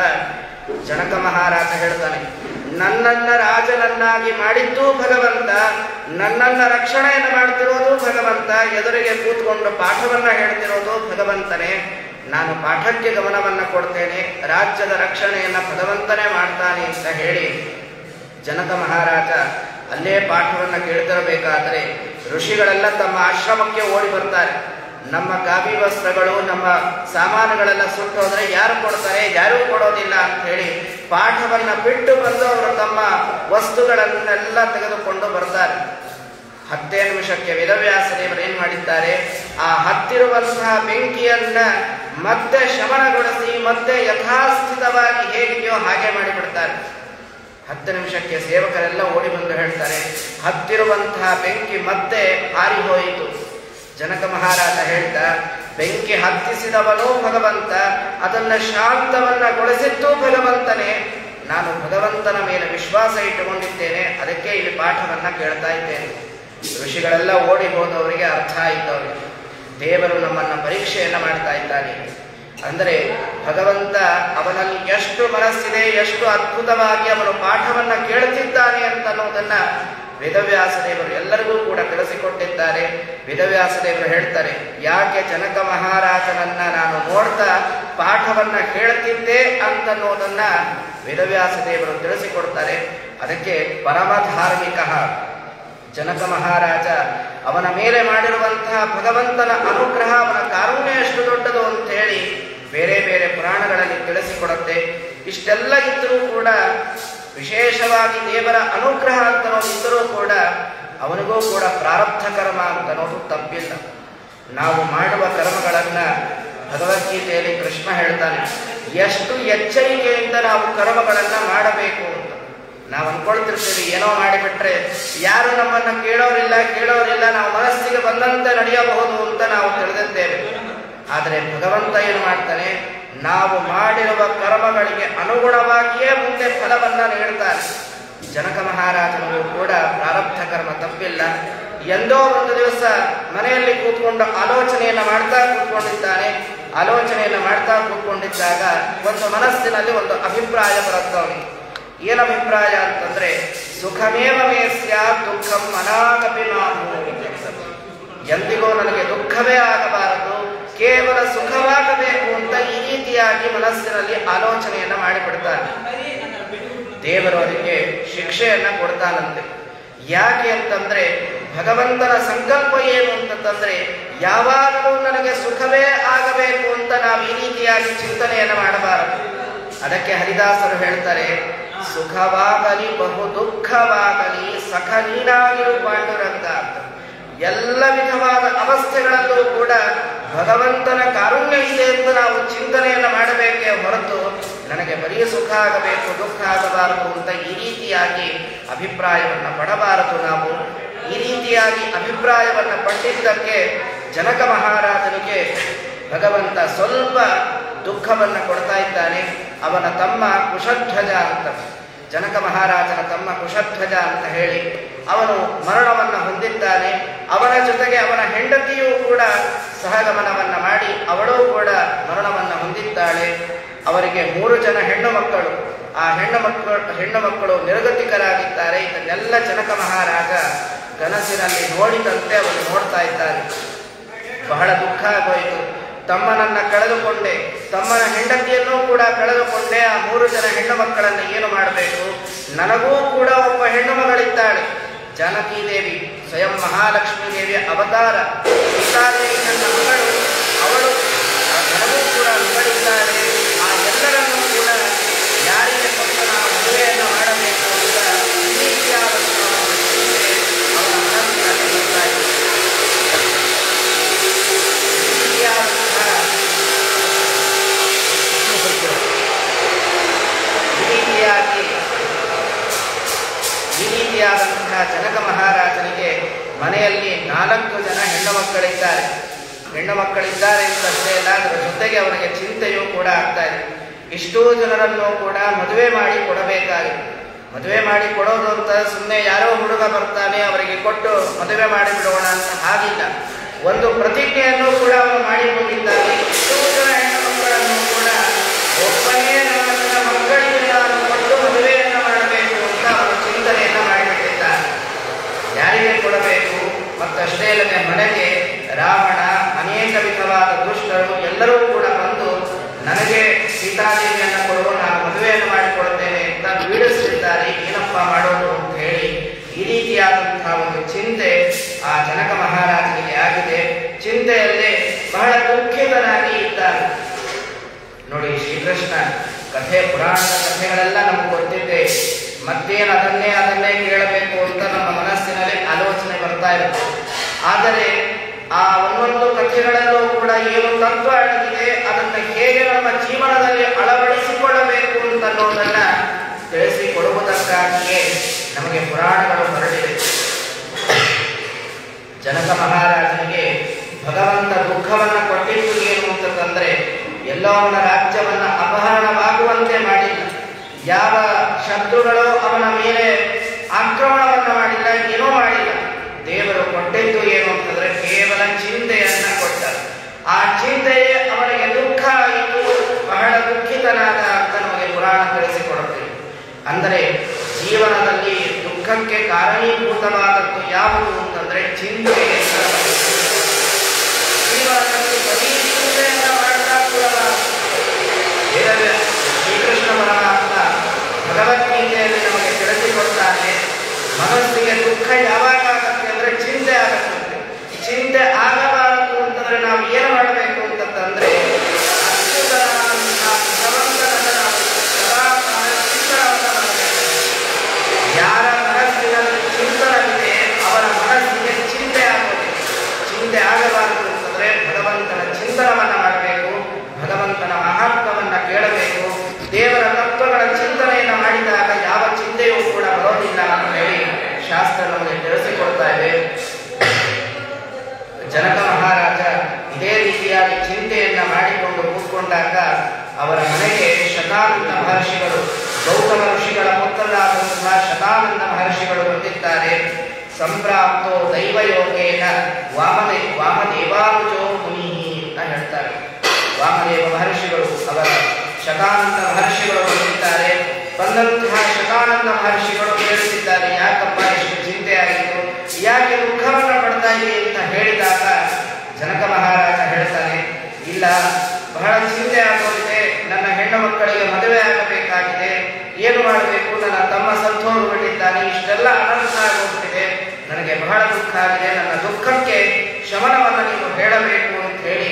ಜನಕ ಮಹಾರಾಜ ಹೇಳ್ತಾನೆ ನನ್ನನ್ನ ರಾಜನನ್ನಾಗಿ ಮಾಡಿದ್ದು ಭಗವಂತ ನನ್ನನ್ನ ರಕ್ಷಣೆಯನ್ನು ಮಾಡ್ತಿರೋದು ಭಗವಂತ ಎದುರಿಗೆ ಕೂತ್ಕೊಂಡು ಪಾಠವನ್ನ ಹೇಳ್ತಿರೋದು ಭಗವಂತನೇ ನಾನು ಪಾಠಕ್ಕೆ ಗಮನವನ್ನ ಕೊಡ್ತೇನೆ ರಾಜ್ಯದ ರಕ್ಷಣೆಯನ್ನ ಭಗವಂತನೇ ಮಾಡ್ತಾನೆ ಅಂತ ಹೇಳಿ ಜನಕ ಮಹಾರಾಜ ಅಲ್ಲೇ ಪಾಠವನ್ನ ಕೇಳ್ತಿರಬೇಕಾದರೆ ಋಷಿಗಳೆಲ್ಲ ತಮ್ಮ ಆಶ್ರಮಕ್ಕೆ ಓಡಿ ಬರ್ತಾರೆ ನಮ್ಮ ಕಾವಿ ವಸ್ತ್ರಗಳು ನಮ್ಮ ಸಾಮಾನುಗಳೆಲ್ಲ ಸುಟ್ಟು ಹೋದ್ರೆ ಯಾರು ಕೊಡ್ತಾರೆ ಯಾರೂ ಕೊಡೋದಿಲ್ಲ ಅಂತ ಹೇಳಿ ಪಾಠವನ್ನ ಬಿಟ್ಟು ಬಂದು ಅವರು ತಮ್ಮ ವಸ್ತುಗಳನ್ನೆಲ್ಲ ತೆಗೆದುಕೊಂಡು ಬರ್ತಾರೆ ಹತ್ತೇ ನಿಮಿಷಕ್ಕೆ ವೇದವ್ಯಾಸ ದೇವರು ಏನ್ ಮಾಡಿದ್ದಾರೆ ಆ ಹತ್ತಿರುವಂತಹ ಬೆಂಕಿಯನ್ನ ಮತ್ತೆ ಶಮನಗೊಳಿಸಿ ಮತ್ತೆ ಯಥಾಸ್ಥಿತವಾಗಿ ಹೇಗಿದೆಯೋ ಹಾಗೆ ಮಾಡಿಬಿಡ್ತಾರೆ ಹತ್ತು ನಿಮಿಷಕ್ಕೆ ಸೇವಕರೆಲ್ಲ ಓಡಿ ಬಂದು ಹೇಳ್ತಾರೆ ಹತ್ತಿರುವಂತಹ ಬೆಂಕಿ ಮತ್ತೆ ಹಾರಿ ಹೋಯಿತು ಜನಕ ಮಹಾರಾಜ ಹೇಳ್ದ ಬೆಂಕಿ ಹತ್ತಿಸಿದವನು ಭಗವಂತ ಅದನ್ನ ಶಾಂತವನ್ನ ಗೊಳಿಸಿದ್ದು ಭಗವಂತನೇ ನಾನು ಭಗವಂತನ ಮೇಲೆ ವಿಶ್ವಾಸ ಇಟ್ಟುಕೊಂಡಿದ್ದೇನೆ ಅದಕ್ಕೆ ಇಲ್ಲಿ ಪಾಠವನ್ನ ಕೇಳ್ತಾ ಇದ್ದೇನೆ ಋಷಿಗಳೆಲ್ಲ ಓಡಿ ಹೋದವರಿಗೆ ಅರ್ಥ ಆಯಿತು ಅವರಿಗೆ ದೇವರು ನಮ್ಮನ್ನ ಪರೀಕ್ಷೆಯನ್ನ ಮಾಡ್ತಾ ಇದ್ದಾನೆ ಅಂದರೆ ಭಗವಂತ ಅವನಲ್ಲಿ ಎಷ್ಟು ಮನಸ್ಸಿದೆ ಎಷ್ಟು ಅದ್ಭುತವಾಗಿ ಅವನು ಪಾಠವನ್ನ ಕೇಳುತ್ತಿದ್ದಾನೆ ಅಂತ ಅನ್ನೋದನ್ನ ವೇದವ್ಯಾಸ ದೇವರು ಎಲ್ಲರಿಗೂ ಕೂಡ ತಿಳಿಸಿಕೊಟ್ಟಿದ್ದಾರೆ ವೇದವ್ಯಾಸ ದೇವರು ಹೇಳ್ತಾರೆ ಯಾಕೆ ಜನಕ ಮಹಾರಾಜನನ್ನ ನಾನು ನೋಡ್ತಾ ಪಾಠವನ್ನ ಕೇಳುತ್ತಿದ್ದೆ ಅಂತನ್ನೋದನ್ನ ವೇದವ್ಯಾಸ ದೇವರು ತಿಳಿಸಿಕೊಡ್ತಾರೆ ಅದಕ್ಕೆ ಪರಮ ಧಾರ್ಮಿಕ ಜನಕ ಮಹಾರಾಜ ಅವನ ಮೇಲೆ ಮಾಡಿರುವಂತಹ ಭಗವಂತನ ಅನುಗ್ರಹ ಅವನ ಕಾರುಣ್ಯ ಎಷ್ಟು ದೊಡ್ಡದು ಅಂತ ಹೇಳಿ ಬೇರೆ ಬೇರೆ ಪುರಾಣಗಳಲ್ಲಿ ತಿಳಿಸಿಕೊಡುತ್ತೆ ಇಷ್ಟೆಲ್ಲ ಇದ್ದರೂ ಕೂಡ ವಿಶೇಷವಾಗಿ ದೇವರ ಅನುಗ್ರಹ ಅಂತ ಇದ್ದರೂ ಕೂಡ ಅವನಿಗೂ ಕೂಡ ಪ್ರಾರಬ್ಧ ಕರ್ಮ ಅಂತ ಅನ್ನೋದು ತಪ್ಪಿಲ್ಲ ನಾವು ಮಾಡುವ ಕರ್ಮಗಳನ್ನ ಭಗವದ್ಗೀತೆಯಲ್ಲಿ ಕೃಷ್ಣ ಹೇಳ್ತಾನೆ ಎಷ್ಟು ಎಚ್ಚರಿಕೆಯಿಂದ ನಾವು ಕರ್ಮಗಳನ್ನ ಮಾಡಬೇಕು ಅಂತ ನಾವು ಅನ್ಕೊಳ್ತಿರ್ತೀವಿ ಏನೋ ಮಾಡಿಬಿಟ್ರೆ ಯಾರು ನಮ್ಮನ್ನ ಕೇಳೋರಿಲ್ಲ ಕೇಳೋರಿಲ್ಲ ನಾವು ಮನಸ್ಸಿಗೆ ಬಂದಂತೆ ನಡೆಯಬಹುದು ಅಂತ ನಾವು ತಿಳಿದಿದ್ದೇವೆ ಆದರೆ ಭಗವಂತ ಏನು ಮಾಡ್ತಾನೆ ನಾವು ಮಾಡಿರುವ ಕರ್ಮಗಳಿಗೆ ಅನುಗುಣವಾಗಿಯೇ ಮುಂದೆ ಫಲವನ್ನ ನೀಡ್ತಾನೆ ಜನಕ ಮಹಾರಾಜನಿಗೂ ಕೂಡ ಪ್ರಾರಬ್ಧ ಕರ್ಮ ತಪ್ಪಿಲ್ಲ ಎಂದೋ ಒಂದು ದಿವಸ ಮನೆಯಲ್ಲಿ ಕೂತ್ಕೊಂಡು ಆಲೋಚನೆಯನ್ನ ಮಾಡ್ತಾ ಕೂತ್ಕೊಂಡಿದ್ದಾನೆ ಆಲೋಚನೆಯನ್ನ ಮಾಡ್ತಾ ಕೂತ್ಕೊಂಡಿದ್ದಾಗ ಒಂದು ಮನಸ್ಸಿನಲ್ಲಿ ಒಂದು ಅಭಿಪ್ರಾಯ ಬರುತ್ತೆ ಅವನಿಗೆ ಏನು ಅಭಿಪ್ರಾಯ ಅಂತಂದ್ರೆ ಸುಖಮೇವ ಮೇ ಸ್ಯಾತ್ ದುಃಖಂ ಅನಾಗಪಿ ಮಾಮು ಎಂದಿಗೂ ನನಗೆ ದುಃಖವೇ ಆಗಬಾರದು ಕೇವಲ ಸುಖವಾಗಬೇಕು ಅಂತ ಈ ರೀತಿಯಾಗಿ ಮನಸ್ಸಿನಲ್ಲಿ ಆಲೋಚನೆಯನ್ನ ಮಾಡಿಬಿಡ್ತಾನೆ ದೇವರು ಅದಕ್ಕೆ ಶಿಕ್ಷೆಯನ್ನ ಕೊಡ್ತಾನಂತೆ ಯಾಕೆ ಅಂತಂದ್ರೆ ಭಗವಂತನ ಸಂಕಲ್ಪ ಏನು ಅಂತಂದ್ರೆ ಯಾವಾಗಲೂ ನನಗೆ ಸುಖವೇ ಆಗಬೇಕು ಅಂತ ನಾವು ಈ ರೀತಿಯಾಗಿ ಚಿಂತನೆಯನ್ನು ಮಾಡಬಾರದು ಅದಕ್ಕೆ ಹರಿದಾಸರು ಹೇಳ್ತಾರೆ ಸುಖವಾಗಲಿ ಬಹು ದುಃಖವಾಗಲಿ ಸಖ ನೀನಾಗಿರು ಪಾಂಡುರಂಗ ಅಂತ ಎಲ್ಲ ವಿಧವಾದ ಅವಸ್ಥೆಗಳಲ್ಲೂ ಕೂಡ ಭಗವಂತನ ಕಾರುಣ್ಯ ಇದೆ ಎಂದು ನಾವು ಚಿಂತನೆಯನ್ನು ಮಾಡಬೇಕೇ ಹೊರತು ನನಗೆ ಬರೀ ಸುಖ ಆಗಬೇಕು ದುಃಖ ಆಗಬಾರದು ಅಂತ ಈ ರೀತಿಯಾಗಿ ಅಭಿಪ್ರಾಯವನ್ನು ಪಡಬಾರದು ನಾವು ಈ ರೀತಿಯಾಗಿ ಅಭಿಪ್ರಾಯವನ್ನು ಪಟ್ಟಿದ್ದಕ್ಕೆ ಜನಕ ಮಹಾರಾಜನಿಗೆ ಭಗವಂತ ಸ್ವಲ್ಪ ದುಃಖವನ್ನು ಕೊಡ್ತಾ ಇದ್ದಾನೆ ಅವನ ತಮ್ಮ ಕುಶಧ್ವಜ ಅಂತ ಜನಕ ಮಹಾರಾಜನ ತಮ್ಮ ಕುಶಧ್ವಜ ಅಂತ ಹೇಳಿ ಅವನು ಮರಣವನ್ನು ಹೊಂದಿದ್ದಾನೆ ಅವನ ಜೊತೆಗೆ ಅವನ ಹೆಂಡತಿಯೂ ಕೂಡ ಸಹಗಮನವನ್ನು ಮಾಡಿ ಅವಳೂ ಕೂಡ ಮರಣವನ್ನು ಹೊಂದಿದ್ದಾಳೆ ಅವರಿಗೆ ಮೂರು ಜನ ಹೆಣ್ಣು ಮಕ್ಕಳು ಆ ಹೆಣ್ಣು ಮಕ್ಕಳು ಹೆಣ್ಣು ಮಕ್ಕಳು ನಿರ್ಗತಿಕರಾಗಿದ್ದಾರೆ ಇದನ್ನೆಲ್ಲ ಜನಕ ಮಹಾರಾಜ ಕನಸಿನಲ್ಲಿ ನೋಡಿದಂತೆ ಅವನು ನೋಡ್ತಾ ಇದ್ದಾನೆ ಬಹಳ ದುಃಖ ಆಗೋಯಿತು ತಮ್ಮನನ್ನ ಕಳೆದುಕೊಂಡೆ ತಮ್ಮನ ಹೆಂಡತಿಯನ್ನೂ ಕೂಡ ಕಳೆದುಕೊಂಡೆ ಆ ಮೂರು ಜನ ಹೆಣ್ಣು ಮಕ್ಕಳನ್ನು ಏನು ಮಾಡಬೇಕು ನನಗೂ ಕೂಡ ಒಬ್ಬ ಹೆಣ್ಣು ಮಗಳಿದ್ದಾಳೆ ಜಾನಕಿ ದೇವಿ ಸ್ವಯಂ ಮಹಾಲಕ್ಷ್ಮೀ ದೇವಿಯ ಅವತಾರ ಸೀತಾದೇವಿ ನನ್ನ ಮಗಳು ಅವಳು ಆ ನನಗೂ ಕೂಡ ಮಗಳಿದ್ದಾಳೆ ಆ ಎಲ್ಲರನ್ನೂ ಕೂಡ ಯಾರಿಗೆ ಕೊಟ್ಟು ನಾವು ಮದುವೆಯನ್ನು ಮಾಡಬೇಕು ಅಂತ ಈ ರೀತಿಯಾದಂತಹ ಒಂದು ಚಿಂತೆ ಅವನ ಮನಸ್ಸಿನಲ್ಲಿ ಬರ್ತಾ ಇದೆ. ಈ ರೀತಿಯಾದಂತಹ ಈ ರೀತಿಯಾಗಿ ಈ ರೀತಿಯಾದಂತಹ ಜನಕ ಮಹಾರಾಜನಿಗೆ ಮನೆಯಲ್ಲಿ ನಾಲ್ಕು ಜನ ಹೆಣ್ಣು ಮಕ್ಕಳಿದ್ದಾರೆ ಹೆಣ್ಣು ಮಕ್ಕಳಿದ್ದಾರೆ ಅಂತಷ್ಟೇ ಅಲ್ಲ ಅದರ ಜೊತೆಗೆ ಅವನಿಗೆ ಚಿಂತೆಯೂ ಕೂಡ ಆಗ್ತಾ ಇದೆ ಇಷ್ಟೂ ಜನರನ್ನು ಕೂಡ ಮದುವೆ ಮಾಡಿ ಕೊಡಬೇಕಾಗಿದೆ ಮದುವೆ ಮಾಡಿ ಕೊಡೋದು ಅಂತ ಸುಮ್ಮನೆ ಯಾರೋ ಹುಡುಗ ಬರ್ತಾನೆ ಅವರಿಗೆ ಕೊಟ್ಟು ಮದುವೆ ಮಾಡಿ ಬಿಡೋಣ ಅಂತ ಹಾಗಿಲ್ಲ ಒಂದು ಪ್ರತಿಜ್ಞೆಯನ್ನು ಕೂಡ ಅವನು ಮಾಡಿಕೊಂಡಿದ್ದಾನೆ ಇಷ್ಟೂ ಜನ ಹೆಣ್ಣು ಮಕ್ಕಳನ್ನು ಕೂಡ ಒಬ್ಬನೇ ನನ್ನ ಮಕ್ಕಳಿಗೆ ನಾನು ಕೊಟ್ಟು ಮದುವೆಯನ್ನು ಮಾಡಬೇಕು ಅಂತ ಅವನು ಚಿಂತನೆಯನ್ನು ಮಾಡಿಬಿಟ್ಟಿದ್ದಾನೆ ಯಾರಿಗೆ ಕೊಡಬೇಕು ಮತ್ತಷ್ಟೇ ಅಲ್ಲದೆ ಮನೆಗೆ ರಾವಣ ಅನೇಕ ವಿಧವಾದ ದುಷ್ಟರು ಎಲ್ಲರೂ ಕೂಡ ಬಂದು ನನಗೆ ಸೀತಾದೇವಿಯನ್ನು ಕೊಡು ನಾನು ಮದುವೆಯನ್ನು ಮಾಡಿಕೊಡುತ್ತೇನೆ ಅಂತ ಬೀಳಿಸುತ್ತಿದ್ದಾರೆ ಏನಪ್ಪ ಮಾಡೋದು ಅಂತ ಹೇಳಿ ಈ ರೀತಿಯಾದಂತಹ ಒಂದು ಚಿಂತೆ ಆ ಜನಕ ಮಹಾರಾಜನಿಗೆ ಆಗಿದೆ ಚಿಂತೆಯಲ್ಲೇ ಬಹಳ ದುಃಖಿತನಾಗಿ ಇದ್ದಾನೆ ನೋಡಿ ಶ್ರೀಕೃಷ್ಣ ಕಥೆ ಪುರಾಣದ ಕಥೆಗಳೆಲ್ಲ ನಮ್ಗೆ ಗೊತ್ತಿದೆ ಮತ್ತೇನು ಅದನ್ನೇ ಅದನ್ನೇ ಕೇಳಬೇಕು ಅಂತ ನಮ್ಮ ಮನಸ್ಸಿನಲ್ಲಿ ಆಲೋಚನೆ ಬರ್ತಾ ಇರುತ್ತೆ ಆದರೆ ಆ ಒಂದೊಂದು ಕಥೆಗಳಲ್ಲೂ ಕೂಡ ಏನು ತತ್ವ ಅಡಗಿದೆ ಅದನ್ನು ಹೇಗೆ ನಮ್ಮ ಜೀವನದಲ್ಲಿ ಅಳವಡಿಸಿಕೊಳ್ಳಬೇಕು ಅಂತ ಅನ್ನೋದನ್ನ ತಿಳಿಸಿಕೊಡುವುದಕ್ಕಾಗಿಯೇ ನಮಗೆ ಪುರಾಣಗಳು ಹೊರಟಿದೆ ಜನಕ ಮಹಾರಾಜನಿಗೆ ಭಗವಂತ ದುಃಖವನ್ನ ಕೊಟ್ಟಿದ್ದು ಏನು ಅಂತಂದ್ರೆ ಎಲ್ಲೋ ಅವನ ರಾಜ್ಯವನ್ನ ಅಪಹರಣವಾಗುವಂತೆ ಮಾಡಿಲ್ಲ ಯಾವ ಶತ್ರುಗಳು ಅವನ ಮೇಲೆ ಆಕ್ರಮಣವನ್ನ ಮಾಡಿಲ್ಲ ಏನೂ ಮಾಡಿಲ್ಲ ದೇವರು ಕೊಟ್ಟಿದ್ದು ಏನು ಅಂತಂದ್ರೆ ಕೇವಲ ಚಿಂತೆಯನ್ನ ಕೊಟ್ಟ ಆ ಚಿಂತೆಯೇ ಅವನಿಗೆ ದುಃಖ ಆಯಿತು ಬಹಳ ದುಃಖಿತನಾದ ಅಂತ ನಮಗೆ ಪುರಾಣ ತಿಳಿಸಿಕೊಡುತ್ತೆ ಅಂದರೆ ಜೀವನದಲ್ಲಿ ದುಃಖಕ್ಕೆ ಕಾರಣೀಭೂತವಾದದ್ದು ಯಾವುದು ಅಂತಂದ್ರೆ ಚಿಂತೆ ಅಂತ ನಮಗೆ ಜೀವನದಲ್ಲಿ ಬರೀ ಚಿಂತೆಯನ್ನ ಮಾಡ್ತಾ ಕೂಡಬಾರದು. ಬೇರೆ ಶ್ರೀಕೃಷ್ಣ ಪರಮಾತ್ಮ ಭಗವದ್ಗೀತೆಯಲ್ಲಿ ನಮಗೆ ತಿಳಿಸಿಕೊಡ್ತಾನೆ ಮನಸ್ಸಿಗೆ ದುಃಖ ಯಾವಾಗ ಆಗತ್ತೆ ಅಂದ್ರೆ ಚಿಂತೆ ಆಗತ್ತೆ ಚಿಂತೆ ಆಗಬಾರದು ಅಂತಂದ್ರೆ ನಾವು ಏನು ಮಾಡಬೇಕು ಅಂತಂದ್ರೆ ಅಚ್ಯುತನಾದಂತಹ ಭಗವಂತನನ್ನ ನಾವು ಸದಾ ಕಾಲ ಚಿಂತನವನ್ನ ಮಾಡಬೇಕು. ಯಾರ ಮನಸ್ಸಿನಲ್ಲಿ ಚಿಂತನವಿದೆ ಅವರ ಮನಸ್ಸಿಗೆ ಚಿಂತೆ ಆಗೋದಿಲ್ಲ ಚಿಂತೆ ಆಗಬಾರದು ಅಂತಂದ್ರೆ ಭಗವಂತನ ಚಿಂತನವನ್ನ ಮಾಡಬೇಕು ಭಗವಂತನ ಮಹತ್ವವನ್ನ ಕೇಳಬೇಕು ದೇವರ ತತ್ವಗಳ ಚಿಂತನೆಯನ್ನ ಮಾಡಿದಾಗ ಯಾವ ಚಿಂತೆಯೂ ಕೂಡ ಬರೋದಿಲ್ಲ ಅಂತ ಹೇಳಿ ಶಾಸ್ತ್ರ ನಮಗೆ ತಿಳಿಸಿಕೊಡ್ತಾ ಇದೆ ಜನಕ ಮಹಾರಾಜ ಇದೇ ರೀತಿಯಾಗಿ ಚಿಂತೆಯನ್ನ ಮಾಡಿಕೊಂಡು ಕೂತ್ಕೊಂಡಾಗ ಅವರ ಮನೆಗೆ ಶತಾನಂದ ಮಹರ್ಷಿಗಳು ಗೌತಮ ಋಷಿಗಳ ಪುತ್ರರಾದಂತಹ ಶತಾನಂದ ಮಹರ್ಷಿಗಳು ಬಂದಿದ್ದಾರೆ ಸಂಪ್ರಾಪ್ತೋ ದೈವಯೋಗೇನ ವಾಮದೇ ವಾಮದೇವಾನುಜೋ ಮುನಿ ಅಂತ ಹೇಳ್ತಾರೆ ವಾಮದೇವ ಮಹರ್ಷಿಗಳು ಅವರ ಶತಾನಂದ ಮಹರ್ಷಿಗಳು ಬಂದಿದ್ದಾರೆ ಬಂದಂತಹ ಶತಾನಂದ ಮಹರ್ಷಿಗಳು ಕೇಳುತ್ತಿದ್ದಾರೆ ಯಾಕಪ್ಪ ಎಷ್ಟು ಚಿಂತೆ ಆಯಿತು ಯಾಕೆ ದುಃಖವನ್ನ ಪಡ್ತಾ ಇದೆ ಅಂತ ಹೇಳಿದಾಗ ಜನಕ ಮಹಾರಾಜ ಹೇಳ್ತಾನೆ ಇಲ್ಲ ಬಹಳ ಚಿಂತೆ ಆಗೋಗಿದೆ ನನ್ನ ಹೆಣ್ಣು ಮಕ್ಕಳಿಗೆ ಮದುವೆ ಆಗಬೇಕಾಗಿದೆ ಏನು ಮಾಡಬೇಕು ನನ್ನ ತಮ್ಮ ಸತ್ತೋರು ಬಿಟ್ಟಿದ್ದಾನೆ ಇಷ್ಟೆಲ್ಲ ಅನರ್ಥ ಆಗೋಗ್ಬಿಟ್ಟಿದೆ ನನಗೆ ಬಹಳ ದುಃಖ ಆಗಿದೆ ನನ್ನ ದುಃಖಕ್ಕೆ ಶಮನವನ್ನ ನೀನು ಹೇಳಬೇಕು ಅಂತ ಹೇಳಿ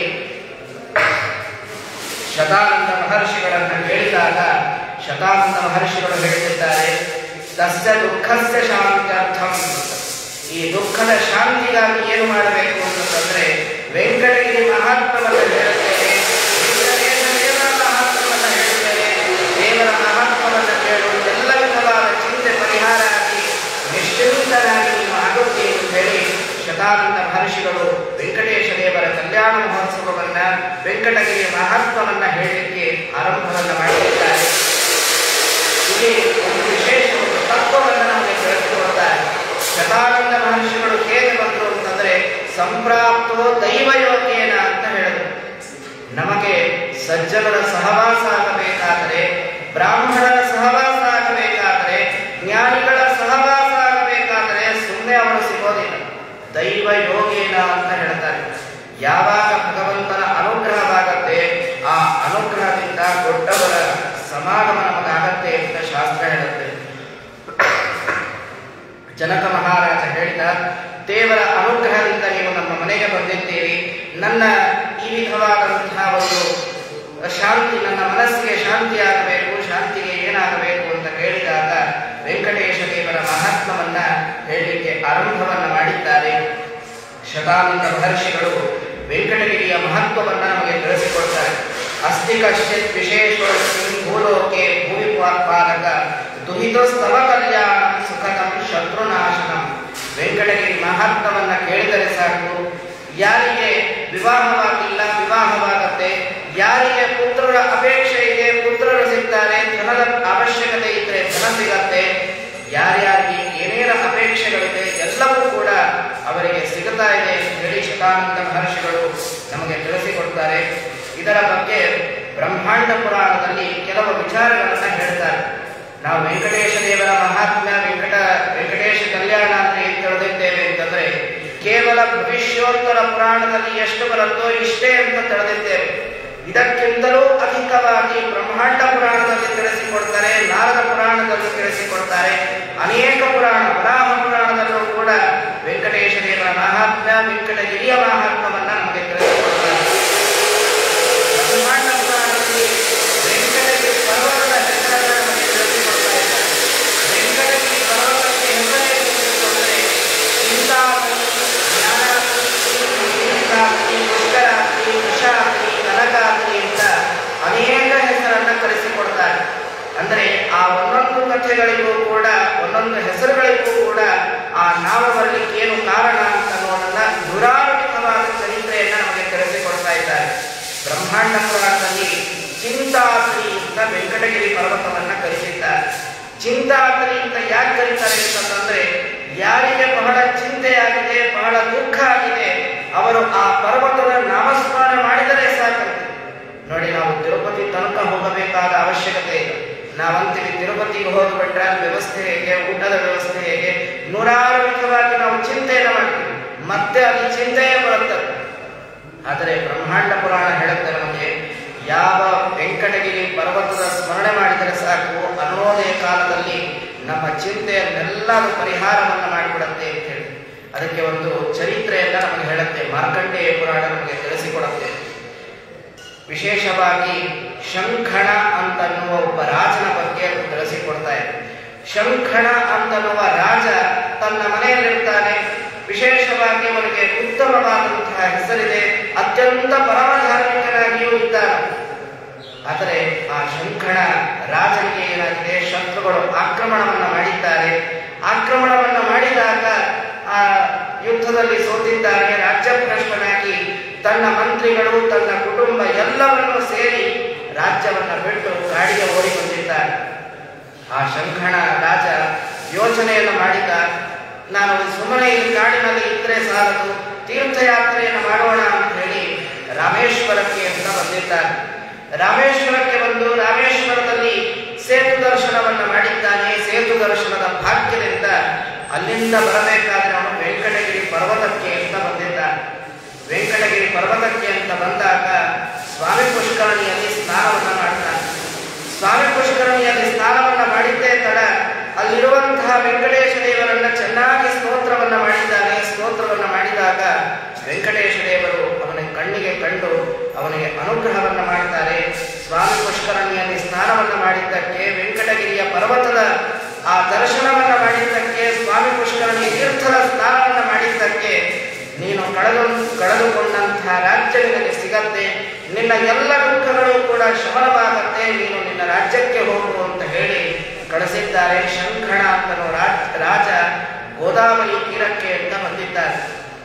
ಶತಾನಂದ ಮಹರ್ಷಿಗಳನ್ನ ಕೇಳಿದಾಗ ಶತಾನಂದ ಮಹರ್ಷಿಗಳು ಹೇಳ್ತಿದ್ದಾರೆ ತಸ್ಯ ದುಃಖಸ್ಯ ಶಾಂತ್ಯರ್ಥಂ ಈ ದುಃಖದ ಶಾಂತಿಗಾಗಿ ಏನು ಮಾಡಬೇಕು ಅಂತಂದ್ರೆ ವೆಂಕಟಗಿರಿ ಮಹಾತ್ಮವನ್ನು ಹೇಳುತ್ತೇನೆ ವೆಂಕಟೇಶ ದೇವರ ಮಹಾತ್ಮವನ್ನು ಹೇಳುತ್ತೇನೆ ದೇವರ ಮಹಾತ್ಮವನ್ನು ಕೇಳು ಎಲ್ಲ ವಿಧವಾದ ಚಿಂತೆ ಪರಿಹಾರ ಆಗಿ ಶತಾನಂದ ಮಹರ್ಷಿಗಳು ವೆಂಕಟೇಶ ದೇವರ ಕಲ್ಯಾಣ ಮಹೋತ್ಸವವನ್ನ ವೆಂಕಟಗಿರಿ ಮಹತ್ವವನ್ನ ಹೇಳಲಿಕ್ಕೆ ಆರಂಭವನ್ನ ಮಾಡಿದ್ದಾರೆ ಇಲ್ಲಿ ಒಂದು ವಿಶೇಷ ಒಂದು ತತ್ವವನ್ನು ನಮಗೆ ತಿಳಿಸಿಕೊಡ್ತಾರೆ ಶತಾನಂದ ಮಹರ್ಷಿಗಳು ಹೇಗೆ ಬಂದರು ಅಂತಂದ್ರೆ ಸಂಪ್ರಾಪ್ತೋ ದೈವಯೋಗೇನ ಅಂತ ಹೇಳಿದ್ರು ನಮಗೆ ಸಜ್ಜನರ ಸಹವಾಸ ಆಗಬೇಕಾದರೆ ಬ್ರಾಹ್ಮಣರ ಸಹವಾಸ ಆಗಬೇಕಾದರೆ ಜ್ಞಾನಿಗಳ ಸಹವಾಸ ಆಗಬೇಕಾದರೆ ಸುಮ್ಮನೆ ಅವರು ಸಿಗೋದಿಲ್ಲ ದೈವ ಯೋಗೇನ ಅಂತ ಹೇಳ್ತಾರೆ ಯಾವಾಗ ಭಗವಂತನ ಅನುಗ್ರಹವಾಗತ್ತೆ ಆ ಅನುಗ್ರಹದಿಂದ ದೊಡ್ಡವರ ಸಮಾಗಮ ನಮಗಾಗತ್ತೆ ಅಂತ ಶಾಸ್ತ್ರ ಹೇಳುತ್ತೆ ಜನಕ ಮಹಾರಾಜ ಹೇಳಿದ ದೇವರ ಅನುಗ್ರಹದಿಂದ ನೀವು ನಮ್ಮ ಮನೆಗೆ ಬಂದಿದ್ದೀರಿ ನನ್ನ ಈ ವಿಧವಾದಂತಹ ಒಂದು ಶಾಂತಿ ನನ್ನ ಮನಸ್ಸಿಗೆ ಶಾಂತಿ ಆಗಬೇಕು ಶಾಂತಿಗೆ ಏನಾಗಬೇಕು ಅಂತ ಕೇಳಿದಾಗ ವೆಂಕಟೇಶ ದೇವರ ಮಹಾತ್ಮವನ್ನ ಹೇಳಲಿಕ್ಕೆ ಆರಂಭವನ್ನ ಮಾಡಿದ್ದಾರೆ ಶತಾನಂದ ಮಹರ್ಷಿಗಳು ವೆಂಕಟಗಿರಿಯ ಮಹತ್ವವನ್ನ ನಮಗೆ ತಿಳಿಸಿಕೊಡ್ತಾರೆ ಅಸ್ತಿ ಕಶ್ಚಿತ್ ವಿಶೇಷೋಸ್ಮಿನ್ ಭೂಲೋಕೆ ಭೂಮಿ ಪಾಲಕ ದುಹಿತಸ್ತವ ಕಲ್ಯಾಣ ಸುಖಕಂ ಶತ್ರುನಾಶನಂ ವೆಂಕಟಗಿರಿ ಮಹತ್ವವನ್ನ ಕೇಳಿದರೆ ಸಾಕು ಯಾರಿಗೆ ವಿವಾಹವಾಗಿಲ್ಲ ವಿವಾಹವಾಗತ್ತೆ ಯಾರಿಗೆ ಪುತ್ರರ ಅಪೇಕ್ಷೆ ಇದೆ ಪುತ್ರರು ಸಿಗ್ತಾರೆ ಧನದ ಅವಶ್ಯಕತೆ ಇದ್ರೆ ಧನ ಸಿಗತ್ತೆ ಯಾರ್ಯಾರಿಗೆ ಏನೇನ ಅಪೇಕ್ಷೆಗಳಿದೆ ಎಲ್ಲವೂ ಕೂಡ ಅವರಿಗೆ ಸಿಗುತ್ತಾ ಇದೆ ಅಂತ ಹೇಳಿ ಶತಾನಂದ ಮಹರ್ಷಿಗಳು ನಮಗೆ ತಿಳಿಸಿಕೊಡ್ತಾರೆ ಇದರ ಬಗ್ಗೆ ಬ್ರಹ್ಮಾಂಡ ಪುರಾಣದಲ್ಲಿ ಕೆಲವು ವಿಚಾರಗಳನ್ನ ಹೇಳ್ತಾರೆ ನಾವು ವೆಂಕಟೇಶ ದೇವರ ಮಹಾತ್ಮ್ಯ ವೆಂಕಟ ವೆಂಕಟೇಶ ಕಲ್ಯಾಣ ಅಂತ ಏನ್ ತಿಳಿದಿದ್ದೇವೆ ಅಂತಂದ್ರೆ ಕೇವಲ ಭವಿಷ್ಯೋತ್ತರ ಪುರಾಣದಲ್ಲಿ ಎಷ್ಟು ಬರುತ್ತೋ ಇಷ್ಟೇ ಅಂತ ತಿಳಿದಿದ್ದೇವೆ ಇದಕ್ಕಿಂತಲೂ ಅಧಿಕವಾಗಿ ಬ್ರಹ್ಮಾಂಡ ಪುರಾಣದಲ್ಲಿ ತಿಳಿಸಿಕೊಡ್ತಾರೆ ನಾರದ ಪುರಾಣದಲ್ಲಿ ತಿಳಿಸಿಕೊಡ್ತಾರೆ ಅನೇಕ ಪುರಾಣ ವರಾಹ ಪುರಾಣದಲ್ಲೂ ಕೂಡ ವೆಂಕಟೇಶ ದೇವರ ಮಹಾತ್ಮ್ಯ ವೆಂಕಟಗಿರಿಯ ಮಹಾತ್ಮವನ್ನ ನಮಗೆ ತಿಳಿಸಿಕೊಡ್ತಾರೆ ಬ್ರಹ್ಮಾಂಡ ಪುರಾಣದಲ್ಲಿ ವೆಂಕಟಗಿರಿ ಪರ್ವತದ ಹೆಸರನ್ನ ನಮಗೆ ತಿಳಿಸಿಕೊಡ್ತಾ ಇದ್ದಾರೆ ವೆಂಕಟಗಿರಿ ಪರ್ವತಕ್ಕೆ ಹೆಸರೇನು ಅಂತಂದ್ರೆ ಚಿಂತಾಮಣಿ ಜ್ಞಾನಾಗ್ನಿ, ನೀಲಿಕಾಗ್ನಿ, ಪುಷ್ಕರಾಗ್ನಿ, ಕೃಷಾಗ್ನಿ, ಕನಕಾಗ್ನಿ ಅಂತ ಅನೇಕ ಹೆಸರನ್ನ ಕರೆಸಿಕೊಡ್ತಾರೆ ಅಂದ್ರೆ ಆ ಒಂದೊಂದು ಕಥೆಗಳಿಗೂ ಕೂಡ ಒಂದೊಂದು ಹೆಸರುಗಳಿಗೂ ಕೂಡ ಆ ನಾಮ ಬರಲಿಕ್ಕೆ ಏನು ಕಾರಣ ಅಂತ ಅನ್ನೋದನ್ನ ದುರಾರೋಗ್ಯವಾದ ಚರಿತ್ರೆಯನ್ನ ನಮಗೆ ತಿಳಿಸಿಕೊಡ್ತಾ ಇದ್ದಾರೆ ಬ್ರಹ್ಮಾಂಡ ಪುರಾಣದಲ್ಲಿ ಚಿಂತಾದ್ರಿ ಅಂತ ವೆಂಕಟಗಿರಿ ಪರ್ವತವನ್ನ ಕರೆಸಿದ್ದಾರೆ ಚಿಂತಾದ್ರಿ ಅಂತ ಯಾಕೆ ಕರೀತಾರೆ ಅಂತಂದ್ರೆ ಯಾರಿಗೆ ಬಹಳ ಚಿಂತೆಯಾಗಿದೆ ಬಹಳ ದುಃಖ ಆಗಿದೆ ಅವರು ಆ ಪರ್ವತದ ನಾಮಸ್ಮರಣೆ ಮಾಡಿದರೆ ಸಾಕಂತೆ ನೋಡಿ ನಾವು ತಿರುಪತಿ ತನಕ ಹೋಗಬೇಕಾದ ಅವಶ್ಯಕತೆ ಇಲ್ಲ ನಾವಂತೀವಿ ತಿರುಪತಿಗೆ ಹೋಗ್ಬಿಟ್ರೆ ಅಲ್ಲಿ ವ್ಯವಸ್ಥೆ ಹೇಗೆ ಊಟದ ವ್ಯವಸ್ಥೆ ಹೇಗೆ ನೂರಾರು ವಿಧವಾಗಿ ನಾವು ಚಿಂತೆಯನ್ನು ಮಾಡ್ತೀವಿ ಮತ್ತೆ ಅಲ್ಲಿ ಚಿಂತೆಯೇ ಬರುತ್ತದೆ ಆದರೆ ಬ್ರಹ್ಮಾಂಡ ಪುರಾಣ ಹೇಳುತ್ತೆ ನಮಗೆ ಯಾವ ವೆಂಕಟಗಿರಿ ಪರ್ವತದ ಸ್ಮರಣೆ ಮಾಡಿದರೆ ಸಾಕು ಅರುಣೋದಯ ಕಾಲದಲ್ಲಿ ನಮ್ಮ ಚಿಂತೆಯನ್ನೆಲ್ಲ ಪರಿಹಾರವನ್ನು ಮಾಡಿಬಿಡುತ್ತೆ ಅಂತ ಹೇಳಿ ಅದಕ್ಕೆ ಒಂದು ಚರಿತ್ರೆಯನ್ನ ನಮಗೆ ಹೇಳುತ್ತೆ ಮಾರ್ಕಂಡೇಯ ಪುರಾಣ ನಮಗೆ ತಿಳಿಸಿಕೊಡುತ್ತೆ ವಿಶೇಷವಾಗಿ ಶಂಖಣ ಅಂತನ್ನುವ ಒಬ್ಬ ರಾಜನ ಬಗ್ಗೆ ಅದು ತಿಳಿಸಿಕೊಡ್ತಾ ಇದೆ ಶಂಖಣ ಅಂತನ್ನುವ ರಾಜ ತನ್ನ ಮನೆಯಲ್ಲಿರ್ತಾನೆ ವಿಶೇಷವಾಗಿ ಅವನಿಗೆ ಉತ್ತಮವಾದಂತಹ ಹೆಸರಿದೆ ಅತ್ಯಂತ ಪರಮಧಾರ್ಮಿಕನಾಗಿಯೂ ಇದ್ದಾನೆ ಆದರೆ ಆ ಶಂಖಣ ರಾಜನಿಗೆ ಏನಾಗಿದೆ ಶತ್ರುಗಳು ಆಕ್ರಮಣವನ್ನ ಮಾಡಿದ್ದಾರೆ ಆಕ್ರಮಣವನ್ನ ಮಾಡಿದಾಗ ಆ ಯುದ್ಧದಲ್ಲಿ ಸೋತಿದ್ದಾನೆ ರಾಜ್ಯಭ್ರಷ್ಟನಾಗಿ ತನ್ನ ಮಂತ್ರಿಗಳು ತನ್ನ ಕುಟುಂಬ ಎಲ್ಲವನ್ನೂ ಸೇರಿ ರಾಜ್ಯವನ್ನ ಬಿಟ್ಟು ಗಾಡಿಗೆ ಓಡಿ ಬಂದಿದ್ದಾನೆ ಆ ಶಂಖಣ ರಾಜ ಯೋಚನೆಯನ್ನು ಮಾಡಿದ ನಾನು ಸುಮ್ಮನೆ ಈ ಕಾಡಿನಲ್ಲಿ ಇದ್ರೆ ಸಾಲದು ತೀರ್ಥಯಾತ್ರೆಯನ್ನು ಮಾಡೋಣ ಅಂತ ಹೇಳಿ ರಾಮೇಶ್ವರಕ್ಕೆ ಅಂತ ಬಂದಿದ್ದಾನೆ ರಾಮೇಶ್ವರಕ್ಕೆ ಬಂದು ರಾಮೇಶ್ವರದಲ್ಲಿ ಸೇತು ದರ್ಶನವನ್ನ ಮಾಡಿದ್ದಾನೆ ಸೇತು ದರ್ಶನದ ಭಾಗ್ಯದಿಂದ ಅಲ್ಲಿಂದ ಬರಬೇಕಾದ್ರೆ ಅವನು ವೆಂಕಟಗಿರಿ ಪರ್ವತಕ್ಕೆ ಅಂತ ಬಂದಿದ್ದಾನೆ ವೆಂಕಟಗಿರಿ ಪರ್ವತಕ್ಕೆ ಅಂತ ಬಂದಾಗ ಸ್ವಾಮಿ ಪುಷ್ಕರಣಿಯಲ್ಲಿ ಸ್ನಾನವನ್ನ ಮಾಡ್ತಾನೆ ಸ್ವಾಮಿ ಪುಷ್ಕರಣಿಯಲ್ಲಿ ಸ್ನಾನವನ್ನ ಮಾಡಿದ್ದೇ ತಡ ಅಲ್ಲಿರುವಂತಹ ವೆಂಕಟೇಶ ದೇವರನ್ನ ಚೆನ್ನಾಗಿ ಸ್ತೋತ್ರವನ್ನ ಮಾಡಿದ್ದಾನೆ ಸ್ತೋತ್ರವನ್ನ ಮಾಡಿದಾಗ ವೆಂಕಟೇಶ ದೇವರು ಅವನ ಕಣ್ಣಿಗೆ ಕಂಡು ಅವನಿಗೆ ಅನುಗ್ರಹವನ್ನ ಮಾಡ್ತಾರೆ ಸ್ವಾಮಿ ಪುಷ್ಕರಣಿಯಲ್ಲಿ ಸ್ನಾನವನ್ನ ಮಾಡಿದ್ದಕ್ಕೆ ವೆಂಕಟಗಿರಿಯ ಪರ್ವತದ ಆ ದರ್ಶನವನ್ನ ಮಾಡಿದ್ದಕ್ಕೆ ಸ್ವಾಮಿ ಪುಷ್ಕರಣಿ ತೀರ್ಥದ ಸ್ನಾನವನ್ನ ಮಾಡಿದ್ದಕ್ಕೆ ನೀನು ಕಳೆದು ಕಳೆದುಕೊಂಡಂತಹ ರಾಜ್ಯ ನಿನಗೆ ಸಿಗತ್ತೆ ನಿನ್ನ ಎಲ್ಲ ದುಃಖಗಳು ಕೂಡ ಶಮನವಾಗತ್ತೆ ನೀನು ನಿನ್ನ ರಾಜ್ಯಕ್ಕೆ ಹೋಗು ಅಂತ ಹೇಳಿ ಕಳಿಸಿದ್ದಾರೆ ಶಂಖಣ ಅಂತನೋ ರಾಜ ರಾಜ ಗೋದಾವರಿ ತೀರಕ್ಕೆ ಅಂತ ಬಂದಿದ್ದಾರೆ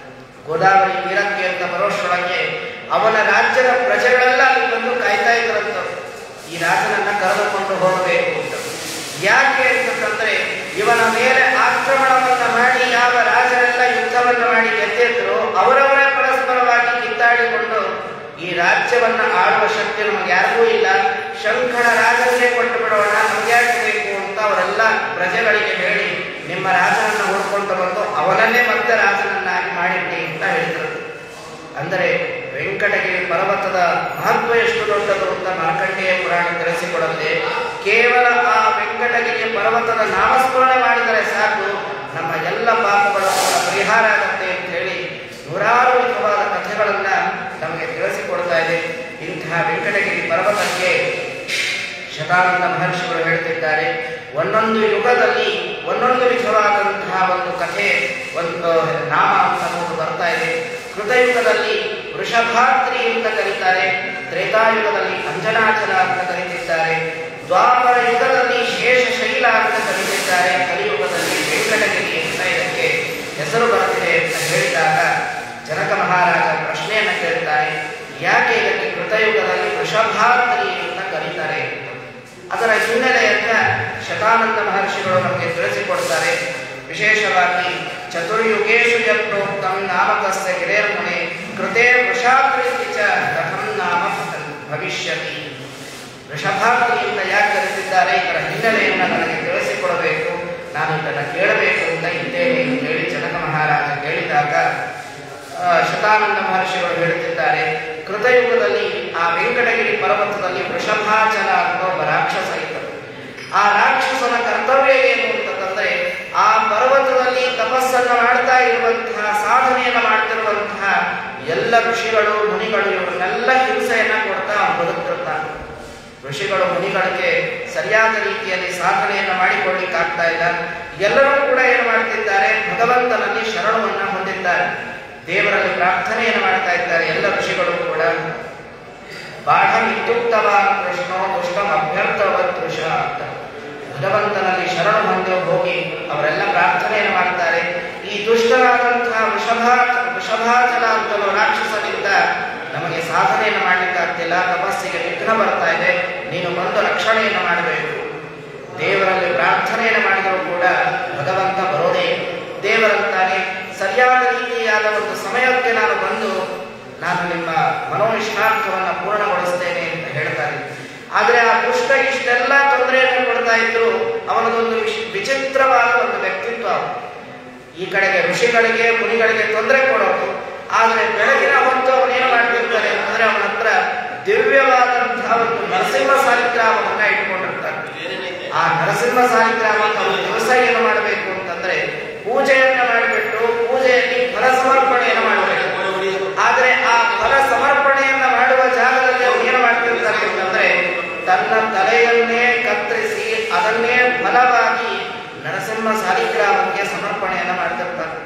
ಗೋದಾವರಿ ತೀರಕ್ಕೆ ಅಂತ ಬರೋಷ್ಟರೊಳಗೆ ಅವನ ರಾಜ್ಯದ ಪ್ರಜೆಗಳೆಲ್ಲ ಅಲ್ಲಿ ಬಂದು ಕಾಯ್ತಾ ಇದ್ರಂತ ಈ ರಾಜನನ್ನ ಕರೆದುಕೊಂಡು ಹೋಗಬೇಕು ಅಂತ ಯಾಕೆ ಅಂತಂದ್ರೆ ಇವನ ಮೇಲೆ ಆಕ್ರಮಣವನ್ನ ಮಾಡಿ ಯಾವ ರಾಜರೆಲ್ಲ ಯುದ್ಧವನ್ನ ಮಾಡಿ ಗೆದ್ದಿದ್ರು ಅವರವರೇ ಪರಸ್ಪರವಾಗಿ ಕಿತ್ತಾಡಿಕೊಂಡು ಈ ರಾಜ್ಯವನ್ನ ಆಳುವ ಶಕ್ತಿ ನಮಗೆ ಯಾರಿಗೂ ಇಲ್ಲ ಶಂಕರ ರಾಜನಿಗೆ ಕೊಟ್ಟು ಬಿಡೋಣ ನಮ್ಗೆ ಯಾಕೆ ಬೇಕು ಅಂತ ಅವರೆಲ್ಲ ಪ್ರಜೆಗಳಿಗೆ ಹೇಳಿ ನಿಮ್ಮ ರಾಜನನ್ನ ಹುಡ್ಕೊಂಡು ಬಂದು ಅವನನ್ನೇ ಮತ್ತೆ ರಾಜನನ್ನಾಗಿ ಮಾಡಿಬಿಡಿ ಅಂತ ಹೇಳಿದರು ಅಂದರೆ ವೆಂಕಟಗಿರಿ ಪರ್ವತದ ಮಹತ್ವ ಎಷ್ಟು ದೊಡ್ಡದು ಅಂತ ಮಾರ್ಕಂಡೇಯ ಪುರಾಣ ತಿಳಿಸಿಕೊಡದೆ ಕೇವಲ ಆ ವೆಂಕಟಗಿರಿ ಪರ್ವತದ ನಾಮಸ್ಮರಣೆ ಮಾಡಿದರೆ ಸಾಕು ನಮ್ಮ ಎಲ್ಲ ಪಾಪಗಳು ಕೂಡ ಪರಿಹಾರ ಆಗುತ್ತೆ ಅಂತ ಹೇಳಿ ನೂರಾರು ವಿಧವಾದ ಕಥೆಗಳನ್ನ ನಮಗೆ ತಿಳಿಸಿಕೊಡ್ತಾ ಇದೆ ಇಂತಹ ವೆಂಕಟಗಿರಿ ಪರ್ವತಕ್ಕೆ ಶತಾನಂದ ಮಹರ್ಷಿಗಳು ಹೇಳ್ತಿದ್ದಾರೆ ಒಂದೊಂದು ಯುಗದಲ್ಲಿ ಒಂದೊಂದು ವಿಧವಾದಂತಹ ಒಂದು ಕಥೆ ಒಂದು ನಾಮ ಅಂತ ಅನ್ನೋದು ಬರ್ತಾ ಇದೆ ಕೃತಯುಗದಲ್ಲಿ ವೃಷಭಾದ್ರಿ ಅಂತ ಕರೀತಾರೆ ತ್ರೇತಾಯುಗದಲ್ಲಿ ಅಂಜನಾಚಲ ಅಂತ ಕರೀತಿದ್ದಾರೆ ದ್ವಾಪರ ಯುಗದಲ್ಲಿ ಶೇಷಶೈಲ ಅಂತ ಕರೀತಿದ್ದಾರೆ ಕಲಿಯುಗದಲ್ಲಿ ವೆಂಕಟಗಿರಿ ಅಂತ ಇದಕ್ಕೆ ಹೆಸರು ಬರುತ್ತಿದೆ ಅಂತ ಹೇಳಿದಾಗ ಜನಕ ಮಹಾರಾಜ ಪ್ರಶ್ನೆಯನ್ನು ಕೇಳ್ತಾರೆ ಯಾಕೆ ಇದಕ್ಕೆ ಕೃತಯುಗದಲ್ಲಿ ವೃಷಭಾದ್ರಿ ಅಂತ ಕರೀತಾರೆ ಅದರ ಹಿನ್ನೆಲೆಯನ್ನ ಶತಾನಂದ ಮಹರ್ಷಿಗಳು ನಮಗೆ ತಿಳಿಸಿಕೊಡ್ತಾರೆ ವಿಶೇಷವಾಗಿ ಚತುರ್ಯುಗೇಶು ಯತ್ನೋಕ್ತಂ ನಾಮಕಸ್ಯ ಗಿರೇರ್ಮನೆ ಕೃತೆ ವೃಷಾದ್ರಿ ಚ ಕಥಂ ನಾಮ ಭವಿಷ್ಯತಿ ವೃಷಭಾದ್ರಿ ಅಂತ ಯಾಕೆ ಕರೆದಿದ್ದಾರೆ ಇದರ ಹಿನ್ನೆಲೆಯನ್ನು ನನಗೆ ತಿಳಿಸಿಕೊಡಬೇಕು ನಾನು ಇದನ್ನು ಕೇಳಬೇಕು ಅಂತ ಇದ್ದೇನೆ ಅಂತ ಹೇಳಿ ಜನಕ ಮಹಾರಾಜ ಕೇಳಿದಾಗ ಆ, ಶತಾನಂದ ಮಹರ್ಷಿಗಳು ಹೇಳುತ್ತಿದ್ದಾರೆ ಕೃತಯುಗದಲ್ಲಿ ಆ ವೆಂಕಟಗಿರಿ ಪರ್ವತದಲ್ಲಿ ವೃಷಭಾಚಲ ಅನ್ನೋ ಒಬ್ಬ ರಾಕ್ಷಸ ಇದ್ದರು ಆ ರಾಕ್ಷಸನ ಕರ್ತವ್ಯ ಏನು ಅಂತಂದ್ರೆ ಆ ಪರ್ವತದಲ್ಲಿ ತಪಸ್ಸನ್ನ ಮಾಡ್ತಾ ಇರುವಂತಹ ಸಾಧನೆಯನ್ನ ಮಾಡ್ತಿರುವಂತಹ ಎಲ್ಲ ಋಷಿಗಳು ಮುನಿಗಳು ಇವರನ್ನೆಲ್ಲ ಹಿಂಸೆಯನ್ನ ಕೊಡ್ತಾ ಅವನು ಬದುಕ್ತಿರ್ತಾನೆ ಋಷಿಗಳು ಮುನಿಗಳಿಗೆ ಸರಿಯಾದ ರೀತಿಯಲ್ಲಿ ಸಾಧನೆಯನ್ನ ಮಾಡಿಕೊಳ್ಳಿಕ್ಕಾಗ್ತಾ ಇಲ್ಲ ಎಲ್ಲರೂ ಕೂಡ ಏನು ಮಾಡ್ತಿದ್ದಾರೆ ಭಗವಂತನಲ್ಲಿ ಶರಣವನ್ನ ಹೊಂದಿದ್ದಾರೆ ದೇವರಲ್ಲಿ ಪ್ರಾರ್ಥನೆಯನ್ನು ಮಾಡ್ತಾ ಇದ್ದಾರೆ ಎಲ್ಲ ಋಷಿಗಳು ಕೂಡ ಬಾಢ ವಿದ್ಯುಕ್ತವ ಕೃಷ್ಣೋ ದುಷ್ಟಂ ಅಭ್ಯರ್ಥವತ್ ಋಷ ಅಂತ ಭಗವಂತನಲ್ಲಿ ಶರಣ ಹೊಂದಿ ಹೋಗಿ ಅವರೆಲ್ಲ ಪ್ರಾರ್ಥನೆಯನ್ನು ಮಾಡ್ತಾರೆ ಈ ದುಷ್ಟರಾದಂತಹ ವೃಷಭಾ ವೃಷಭಾಚಲ ಅಂತಲೋ ರಾಕ್ಷಸನಿಂದ ನಮಗೆ ಸಾಧನೆಯನ್ನು ಮಾಡ್ಲಿಕ್ಕಾಗ್ತಿಲ್ಲ ತಪಸ್ಸಿಗೆ ವಿಘ್ನ ಬರ್ತಾ ಇದೆ ನೀನು ಬಂದು ರಕ್ಷಣೆಯನ್ನು ಮಾಡಬೇಕು ದೇವರಲ್ಲಿ ಪ್ರಾರ್ಥನೆಯನ್ನು ಮಾಡಿದರೂ ಕೂಡ ಭಗವಂತ ಬರೋದೇ ಇಲ್ಲ. ದೇವರಂತಾನೆ ಸರಿಯಾದ ರೀತಿಯಾದ ಒಂದು ಸಮಯಕ್ಕೆ ನಾನು ಬಂದು ನಾನು ನಿಮ್ಮ ಮನೋನಿಷ್ಠಾರ್ಥವನ್ನು ಪೂರ್ಣಗೊಳಿಸ್ತೇನೆ ಅಂತ ಹೇಳ್ತಾರೆ ಆದರೆ ಆ ದುಷ್ಟ ಇಷ್ಟೆಲ್ಲ ತೊಂದರೆಯನ್ನು ಕೊಡ್ತಾ ಇದ್ರು ಅವನದೊಂದು ವಿಶ್- ವಿಚಿತ್ರವಾದ ಒಂದು ವ್ಯಕ್ತಿತ್ವ ಅವನು. ಈ ಕಡೆಗೆ ಋಷಿಗಳಿಗೆ ಮುನಿಗಳಿಗೆ ತೊಂದರೆ ಕೊಡೋದು ಆದರೆ ಬೆಳಗಿನ ಹೊತ್ತು ಅವನೇನು ಮಾಡ್ತಿರ್ತಾನೆ ಅಂದ್ರೆ ಅವನ ಹತ್ರ ದಿವ್ಯವಾದಂತಹ ಒಂದು ನರಸಿಂಹ ಸಾಲಿಗ್ರಾಮವನ್ನ ಇಟ್ಕೊಂಡಿರ್ತಾನೆ ಆ ನರಸಿಂಹ ಸಾಲಿಗ್ರಾಮಕ್ಕೆ ಅವನು ದಿವಸ ಏನು ಮಾಡಬೇಕು ಅಂತಂದ್ರೆ ಪೂಜೆಯನ್ನ ಮಾಡಿಬಿಟ್ಟು ಪೂಜೆಯಲ್ಲಿ ಫಲ ಸಮರ್ಪಣೆಯನ್ನು ಮಾಡಬೇಕು ಆದ್ರೆ ಆ ಫಲ ಸಮರ್ಪಣೆಯನ್ನ ಮಾಡುವ ಜಾಗದಲ್ಲಿ ಅವನು ಏನು ಮಾಡ್ತಿರ್ತಾನೆ ಅಂತಂದ್ರೆ ತನ್ನ ತಲೆಯನ್ನೇ ಕತ್ತರಿಸಿ ಅದನ್ನೇ ಫಲವಾಗಿ ನರಸಿಂಹ ಸಾಲಿಗ್ರಾಮಕ್ಕೆ ಸಮರ್ಪಣೆಯನ್ನ ಮಾಡ್ತಿರ್ತಾನೆ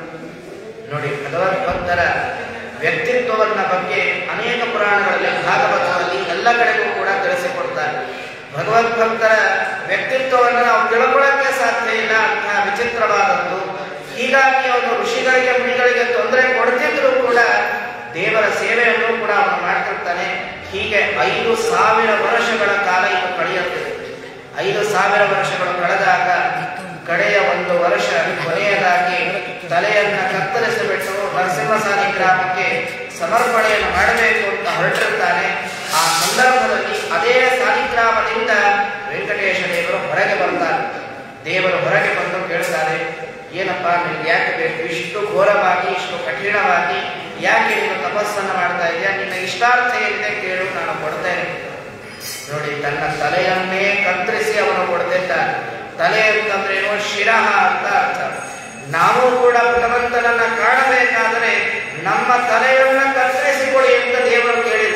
ನೋಡಿ ಭಗವದ್ಭಕ್ತರ ವ್ಯಕ್ತಿತ್ವವನ್ನ ಬಗ್ಗೆ ಅನೇಕ ಪುರಾಣಗಳಲ್ಲಿ ಭಾಗವತದಲ್ಲಿ ಎಲ್ಲ ಕಡೆಗೂ ಕೂಡ ತಿಳಿಸಿಕೊಡ್ತಾರೆ ಭಗವದ್ಭಕ್ತರ ವ್ಯಕ್ತಿತ್ವವನ್ನು ನಾವು ತಿಳ್ಕೊಳ್ಳಕ್ಕೆ ಸಾಧ್ಯ ಇಲ್ಲ ಅಂತಹ ವಿಚಿತ್ರವಾದದ್ದು ಹೀಗಾಗಿ ಅವನು ಋಷಿಗಳಿಗೆ ಮುನಿಗಳಿಗೆ ತೊಂದರೆ ಕೊಡ್ತಿದ್ರು ಕೂಡ ದೇವರ ಸೇವೆಯನ್ನು ಕೂಡ ಅವನು ಮಾಡ್ತಿರ್ತಾನೆ ಹೀಗೆ ಐದು ಸಾವಿರ ವರ್ಷಗಳ ಕಾಲ ಇದು ಕಳೆಯುತ್ತದೆ ಐದು ಸಾವಿರ ವರ್ಷಗಳು ಕಳೆದಾಗ ಕಡೆಯ ಒಂದು ವರ್ಷ ಕೊನೆಯದಾಗಿ ತಲೆಯನ್ನ ಕತ್ತರಿಸಿಬಿಟ್ಟು ನರಸಿಂಹ ಸಾಲಿಗ್ರಾಮಕ್ಕೆ ಸಮರ್ಪಣೆಯನ್ನು ಮಾಡಬೇಕು ಅಂತ ಹೊರಟಿರ್ತಾನೆ ಆ ಸಂದರ್ಭದಲ್ಲಿ ಅದೇ ಸಾಲಿಗ್ರಾಮದಿಂದ ವೆಂಕಟೇಶ ದೇವರು ಹೊರಗೆ ಬರ್ತಾರೆ ದೇವರು ಹೊರಗೆ ಬಂದು ಕೇಳ್ತಾರೆ ಏನಪ್ಪ ನಿನಗೆ ಯಾಕೆ ಬೇಕು ಇಷ್ಟು ಘೋರವಾಗಿ ಇಷ್ಟು ಕಠಿಣವಾಗಿ ಯಾಕೆ ನೀನು ತಪಸ್ಸನ್ನು ಮಾಡ್ತಾ ಇದೆಯಾ ನಿನ್ನ ಇಷ್ಟಾರ್ಥ ಏನಿದೆ ಕೇಳು ನಾನು ಕೊಡ್ತೇನೆ ನೋಡಿ ತನ್ನ ತಲೆಯನ್ನೇ ಕತ್ತರಿಸಿ ಅವನು ಕೊಡ್ತಿದ್ದಾನೆ ತಲೆ ಅಂತಂದ್ರೇನು ಶಿರಹ ಅಂತ ಅರ್ಥ ನಾವು ಕೂಡ ಭಗವಂತನನ್ನ ಕಾಣಬೇಕಾದರೆ ನಮ್ಮ ತಲೆಯನ್ನ ಕತ್ತರಿಸಿಕೊಡಿ ಅಂತ ದೇವರು ಕೇಳಿದ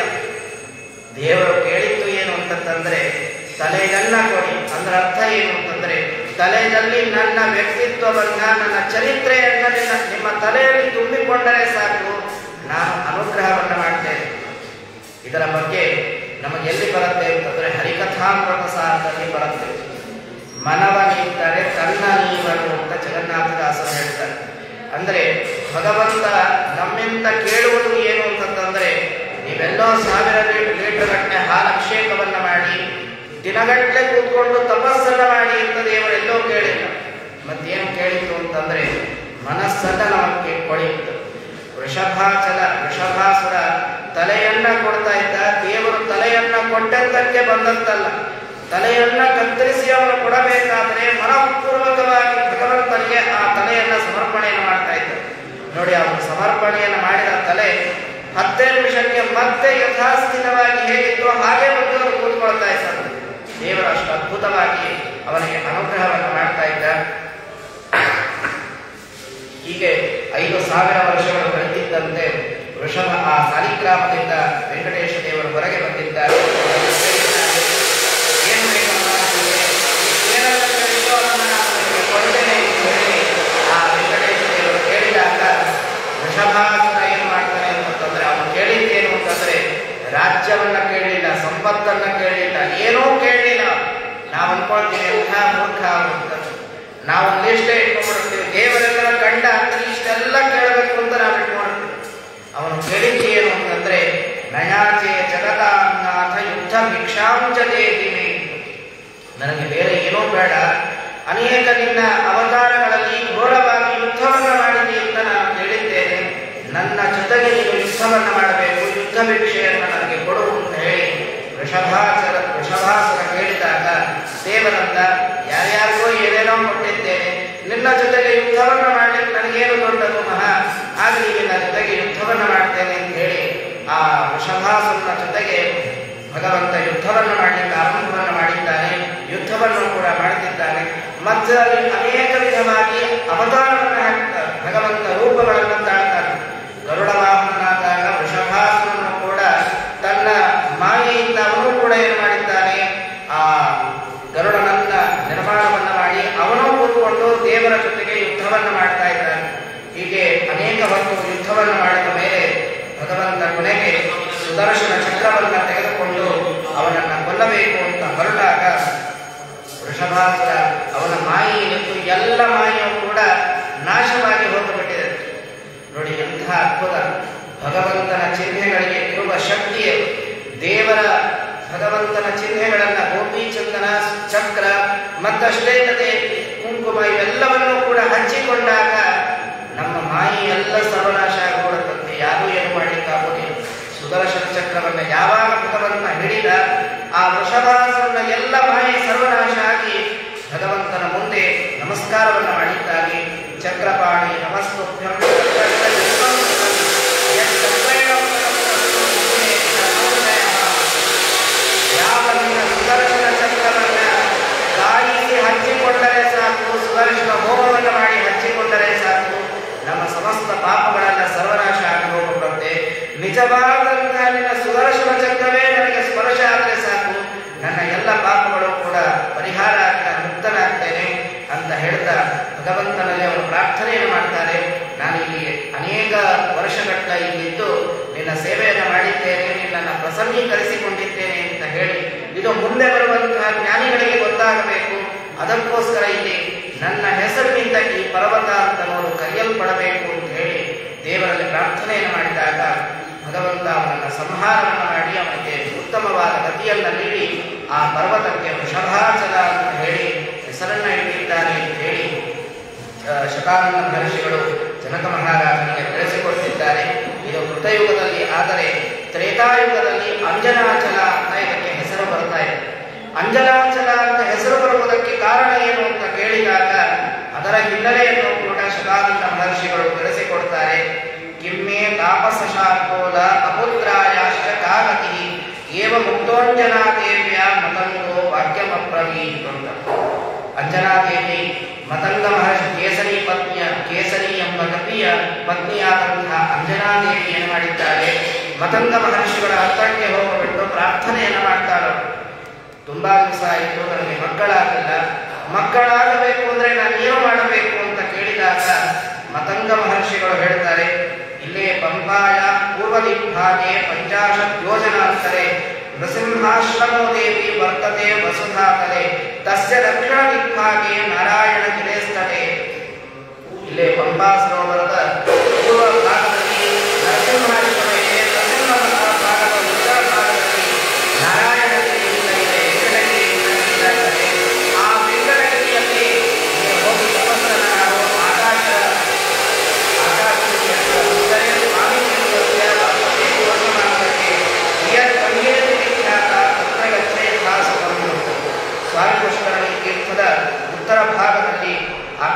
ದೇವರು ಕೇಳಿದ್ದು ಏನು ಅಂತಂದ್ರೆ ತಲೆಯನ್ನ ಕೊಡಿ ಅಂದ್ರೆ ಅರ್ಥ ಏನು ಅಂತಂದ್ರೆ ತಲೆಯಲ್ಲಿ ನನ್ನ ವ್ಯಕ್ತಿತ್ವವನ್ನ ನನ್ನ ಚರಿತ್ರೆಯನ್ನ ನಿನ್ನ ನಿಮ್ಮ ತಲೆಯಲ್ಲಿ ತುಂಬಿಕೊಂಡರೆ ಸಾಕು ನಾನು ಅನುಗ್ರಹವನ್ನ ಮಾಡ್ತೇನೆ ಇದರ ಬಗ್ಗೆ ನಮಗೆ ಎಲ್ಲಿ ಬರುತ್ತೆ ಅಂತಂದ್ರೆ ಹರಿಕಥಾಮೃತ ಸಾರದಲ್ಲಿ ಬರುತ್ತೆ ಮನವನಿದ್ದರೆ ತನ್ನ ನೀವನು ಅಂತ ಜಗನ್ನಾಥದಾಸರು ಹೇಳ್ತಾರೆ ಅಂದ್ರೆ ಭಗವಂತ ನಮ್ಮಿಂದ ಕೇಳುವುದು ಏನು ಅಂತಂದ್ರೆ ನೀವೆಲ್ಲೋ ಸಾವಿರ ಲೀಟರ್ ಗಟ್ಟಲೆ ಹಾಲು ಅಭಿಷೇಕವನ್ನ ಮಾಡಿ ದಿನಗಟ್ಟಲೆ ಕೂತ್ಕೊಂಡು ತಪಸ್ಸನ್ನ ಮಾಡಿ ಅಂತ ದೇವರೆಲ್ಲೋ ಕೇಳಿಲ್ಲ ಮತ್ತೇನು ಕೇಳಿತ್ತು ಅಂತಂದ್ರೆ ಮನಸ್ಸನ್ನ ನಮಗೆ ಕೊಳೆಯಿತು ವೃಷಭಾಚಲ ವೃಷಭಾಸುರ ತಲೆಯನ್ನ ಕೊಡ್ತಾ ಇದ್ದ ದೇವರು ತಲೆಯನ್ನ ಕೊಟ್ಟದ್ದಕ್ಕೆ ಬಂದದ್ದಲ್ಲ ತಲೆಯನ್ನ ಕತ್ತರಿಸಿ ಅವನು ಕೊಡಬೇಕಾದ್ರೆ ಮನಪೂರ್ವಕವಾಗಿ ಭಗವಂತನಿಗೆ ಆ ತಲೆಯನ್ನ ಸಮರ್ಪಣೆಯನ್ನು ಮಾಡ್ತಾ ಇದ್ದ ನೋಡಿ ಅವನು ಸಮರ್ಪಣೆಯನ್ನು ಮಾಡಿದ ತಲೆ ಹತ್ತೇ ನಿಮಿಷಕ್ಕೆ ಮತ್ತೆ ಯಥಾಸ್ಥಿತವಾಗಿ ಹೇಗಿತ್ತು ಹಾಗೆ ಬಂದು ಅವನು ಕೂತ್ಕೊಳ್ತಾ ಇದ್ದ ದೇವರು ಅಷ್ಟು ಅದ್ಭುತವಾಗಿ ಅವನಿಗೆ ಅನುಗ್ರಹವನ್ನು ಮಾಡ್ತಾ ಇದ್ದ ಹೀಗೆ ಐದು ಸಾವಿರ ವರ್ಷಗಳು ಕಳೆದಿದ್ದಂತೆ ವೃಷಭ ಆ ಸಾಲಿಗ್ರಾಮದಿಂದ ವೆಂಕಟೇಶ ದೇವರು ಹೊರಗೆ ಬಂದಿದ್ದಾರೆ ಏನು ಬೇಕಮ್ಮ ನನಗೆ? ಏನನ್ನ ಕೇಳಿದ್ರೋ ಅದನ್ನ ನಾನು ನಿಮಗೆ ಕೊಡ್ತೇನೆ ಅಂತ ಹೇಳಿ ಆ ವೆಂಕಟೇಶ ದೇವರು ಕೇಳಿದಾಗ ವೃಷಭಾಸುರ ಏನು ಮಾಡ್ತಾನೆ ಅಂತಂದ್ರೆ ಅವನು ಕೇಳಿದ್ದೇನು ಅಂತಂದ್ರೆ ರಾಜ್ಯವನ್ನ ಕೇಳಲಿಲ್ಲ ಸಂಪತ್ತನ್ನ ಕೇಳಲಿಲ್ಲ ಏನೂ ಕೇಳಲಿಲ್ಲ ನಾವು ಅನ್ಕೊಳ್ತೀವಿ ಎಂಥ ಮೂರ್ಖ ಅಂತ ನಾವು ಒಂದಿಷ್ಟೇ ಇಟ್ಕೊಂಡ್ಬಿಡ್ತೀವಿ ದೇವರೆಲ್ಲ ಕಂಡ ಅಂದ್ರೆ ಇಷ್ಟೆಲ್ಲ ಕೇಳಬೇಕು ಅಂತ ನಾವು ಇಟ್ಕೊಂಡಿರ್ತೀವಿ ಅವನು ಕೇಳಿದ್ದು ಏನು ಅಂತಂದ್ರೆ ನಯಾಚೆ ಜಗದಾನಾಥ ಯುದ್ಧ ಭಿಕ್ಷಾಂಚ ದೇಹಿಮೆ ನನಗೆ ಬೇರೆ ಏನೂ ಬೇಡ ಅನೇಕ ನಿನ್ನ ಅವತಾರಗಳಲ್ಲಿ ಘೋರವಾಗಿ ಯುದ್ಧವನ್ನ ಮಾಡಿದಿ ಅಂತ ನಾನು ಹೇಳಿದ್ದೇನೆ ನನ್ನ ಜೊತೆಗೆ ನೀನು ಯುದ್ಧವನ್ನ ಮಾಡಬೇಕು ಯುದ್ಧ ಭಿಕ್ಷೆಯನ್ನು ನನಗೆ ಕೊಡು ಅಂತ ಹೇಳಿ ವೃಷಭಾಚರ ವೃಷಭಾಸುರ ಕೇಳಿದಾಗ ದೇವರನ್ನ ಯಾರ್ಯಾರಿಗೋ ಏನೇನೋ ಕೊಟ್ಟಿದ್ದೇನೆ ನಿನ್ನ ಜೊತೆಗೆ ಯುದ್ಧವನ್ನ ಮಾಡಲಿಕ್ಕೆ ನನಗೇನು ದೊಡ್ಡದು ಮಹಾ ಆಗಲಿ ನಿನ್ನ ಜೊತೆಗೆ ಯುದ್ಧವನ್ನ ಮಾಡ್ತೇನೆ ಅಂತ ಹೇಳಿ ಆ ವೃಷಭಾಸುರನ ಜೊತೆಗೆ ಭಗವಂತ ಯುದ್ಧವನ್ನ ಮಾಡಲಿಕ್ಕೆ ಆರಂಭವನ್ನ ಮಾಡಿದ್ದಾನೆ ಯುದ್ಧವನ್ನು ಕೂಡ ಮಾಡುತ್ತಿದ್ದಾನೆ ಮಧ್ಯದಲ್ಲಿ ಅನೇಕ ವಿಧವಾಗಿ ಅವತಾರವನ್ನು ಹಾಕ್ತಾರೆ ಭಗವಂತ ರೂಪಗಳನ್ನು ತಾಳ್ತಾನೆ ಗರುಡ ವಾಹನನಾದಾಗ ವೃಷಭಾಸುರನು ಕೂಡ ತನ್ನ ಮಾಯೆಯಿಂದ ಅವನು ಕೂಡ ಏನು ಮಾಡಿದ್ದಾನೆ ಆ ಗರುಡನನ್ನ ನಿರ್ಮಾಣವನ್ನ ಮಾಡಿ ಅವನು ಕೂತ್ಕೊಂಡು ದೇವರ ಜೊತೆಗೆ ಯುದ್ಧವನ್ನು ಮಾಡ್ತಾ ಇದ್ದಾನೆ ಹೀಗೆ ಅನೇಕ ಹೊತ್ತು ಯುದ್ಧವನ್ನು ಮಾಡಿದ ಮೇಲೆ ಭಗವಂತ ಕೊನೆಗೆ ಸುದರ್ಶನ ಚಕ್ರವನ್ನ ತೆಗೆದುಕೊಂಡು ಅವನನ್ನ ಕೊಲ್ಲಬೇಕು ಅಂತ ಹೊರಟಾಗ ವೃಷಭಾಸುರ ಅವನ ಮಾಯಿ ಮತ್ತು ಎಲ್ಲ ಮಾಯೆಯೂ ಕೂಡ ನಾಶವಾಗಿ ಹೋಗಿಬಿಟ್ಟಿದೆ ನೋಡಿ ಎಂಥ ಅದ್ಭುತ ಭಗವಂತನ ಚಿಹ್ನೆಗಳಿಗೆ ಇರುವ ಶಕ್ತಿಯೇ ದೇವರ ಭಗವಂತನ ಚಿಹ್ನೆಗಳನ್ನ ಗೋಪಿ ಚಂದನ ಚಕ್ರ ಮತ್ತಷ್ಟೇ ಅಲ್ಲದೆ ಕುಂಕುಮ ಇವೆಲ್ಲವನ್ನೂ ಕೂಡ ಹಂಚಿಕೊಂಡಾಗ ನಮ್ಮ ಮಾಯಿ ಎಲ್ಲ ಸರ್ವನಾಶ ಆಗಿಬಿಡುತ್ತಂತೆ ಯಾರೂ ಏನು ಮಾಡಲಿಕ್ಕಾಗುವುದಿಲ್ಲ ಸುದರ್ಶನ ಚಕ್ರವನ್ನ ಯಾವಾಗ ಭಗವಂತ ಹಿಡಿದ ಆ ವೃಷಭಾಸುರನ ಎಲ್ಲ ಮಾಯೆ ಸರ್ವನಾಶ ಆಗಿ ಭಗವಂತನ ಮುಂದೆ ನಮಸ್ಕಾರವನ್ನು ಮಾಡಿದ್ದಾಗಿ ಚಕ್ರಪಾಣಿ ನಮಸ್ತುಭ್ಯಂ ಯಾವ ನಿನ್ನ ಸುದರ್ಶನ ಚಕ್ರವನ್ನ ಗಾಯಿಸಿ ಹಚ್ಚಿಕೊಂಡರೆ ಸಾಕು ಸುದರ್ಶನ ಹೋಮವನ್ನು ಮಾಡಿ ಹಚ್ಚಿಕೊಂಡರೆ ಸಾಕು ನಮ್ಮ ಸಮಸ್ತ ಪಾಪಗಳೆಲ್ಲ ಸರ್ವನಾಶ ಆಗಿ ಹೋಗುತ್ತದೆ ನಿಜವಾದಂತಹ ನಿನ್ನ ಸುದರ್ಶನ ಚಕ್ರವೇ ನನಗೆ ಸ್ಪರ್ಶ ಆದರೆ ಸಾಕು ನನ್ನ ಎಲ್ಲ ಪಾಪಗಳು ಕೂಡ ಪರಿಹಾರ ಆಗಿ ನಾನು ಮುಕ್ತನಾಗ್ತೇನೆ ಅಂತ ಹೇಳ್ತಾ ಭಗವಂತನಲ್ಲಿ ಅವರು ಪ್ರಾರ್ಥನೆಯನ್ನು ಮಾಡ್ತಾರೆ ನಾನು ಇಲ್ಲಿ ಅನೇಕ ವರ್ಷಗಟ್ಟ ಇಲ್ಲಿದ್ದು ನಿನ್ನ ಸೇವೆಯನ್ನು ಮಾಡಿದ್ದೇನೆ ನಿನ್ನನ್ನು ಪ್ರಸನ್ನೀಕರಿಸಿಕೊಂಡಿದ್ದೇನೆ ಅಂತ ಹೇಳಿ ಇದು ಮುಂದೆ ಬರುವಂತಹ ಜ್ಞಾನಿಗಳಿಗೆ ಗೊತ್ತಾಗಬೇಕು ಅದಕ್ಕೋಸ್ಕರ ಇಲ್ಲಿ ನನ್ನ ಹೆಸರಿನಿಂದ ಈ ಪರ್ವತ ಅಂತ ನೋಡು ಕರೆಯಲ್ಪಡಬೇಕು ಅಂತ ಹೇಳಿ ದೇವರಲ್ಲಿ ಪ್ರಾರ್ಥನೆಯನ್ನು ಮಾಡಿದಾಗ ಭಗವಂತ ಅವನನ್ನು ಸಂಹಾರವನ್ನು ಮಾಡಿ ಅವನಿಗೆ ಉತ್ತಮವಾದ ಗತಿಯನ್ನು ನೀಡಿ ಆ ಪರ್ವತಕ್ಕೆ ವೃಷಭಾಚಲ ಅಂತ ಹೇಳಿ ಹೆಸರನ್ನ ಇಟ್ಟಿದ್ದಾನೆ ಅಂತ ಹೇಳಿ ಆ, ಶತಾನಂದ ಮಹರ್ಷಿಗಳು ಜನಕ ಮಹಾರಾಜನಿಗೆ ತಿಳಿಸಿಕೊಡ್ತಿದ್ದಾರೆ ಇದು ಕೃತಯುಗದಲ್ಲಿ ಆದರೆ ತ್ರೇತಾಯುಗದಲ್ಲಿ ಅಂಜನಾಚಲ ಅಂತ ಇದಕ್ಕೆ ಹೆಸರು ಬರ್ತಾ ಇದೆ ಅಂಜನಾಚಲ ಅಂತ ಹೆಸರು ಬರುವುದಕ್ಕೆ ಕಾರಣ ಏನು ಅಂತ ಕೇಳಿದಾಗ ಅದರ ಹಿನ್ನೆಲೆಯನ್ನು ಕೂಡ ಶತಾನಂದ ಮಹರ್ಷಿಗಳು ತಿಳಿಸಿಕೊಡ್ತಾರೆ ಕಿಮ್ಮೆ ತಾಪಸ ಶಾರ್ಕೋಲ ಅಪುತ್ರಾಯಾಶ್ಚ ಕಾಗತಿ ಏವ ಮುಕ್ತೋಂಜನಾ ದೇವ್ಯ ಮತಂಗೋ ವಾಕ್ಯಮಪ್ರವೀತ್ ಅಂತ ಅಂಜನಾದೇವಿ ಮತಂಗ ಮಹರ್ಷಿ ಕೇಸರಿ ಪತ್ನಿಯ ಕೇಸರಿ ಎಂಬ ಕಪಿಯ ಪತ್ನಿಯಾದಂತಹ ಅಂಜನಾದೇವಿ ಏನು ಮಾಡಿದ್ದಾಳೆ ಮತಂಗ ಮಹರ್ಷಿಗಳ ಹತ್ತಕ್ಕೆ ಹೋಗಿಬಿಟ್ಟು ಪ್ರಾರ್ಥನೆಯನ್ನು ಮಾಡ್ತಾಳೆ ತುಂಬಾ ದಿವಸ ಆಯಿತು ನನಗೆ ಮಕ್ಕಳಾಗಲ್ಲ ಮಕ್ಕಳಾಗಬೇಕು ಅಂದ್ರೆ ನಾನು ಏನು ಮಾಡಬೇಕು ಅಂತ ಕೇಳಿದಾಗ ಮತಂಗ ಮಹರ್ಷಿಗಳು ಹೇಳ್ತಾರೆ ಇಲ್ಲೇ ಪಂಪಾಯ ಪೂರ್ವ ದಿಗ್ಭಾಗೆ ಪಂಚಾಶತ್ ಯೋಜನಾಂತರೆ ನೃಸಿಂಹಾಶ್ರಮೋ ದೇವಿ ವರ್ತತೆ ವಸುಧಾತಲೆ ತಸ್ಯ ದಕ್ಷಿಣ ದಿಗ್ಭಾಗೆ ನಾರಾಯಣ ಗಿರೇಸ್ತಡೆ ಇಲ್ಲೇ ಪಂಪಾ ಸರೋವರದ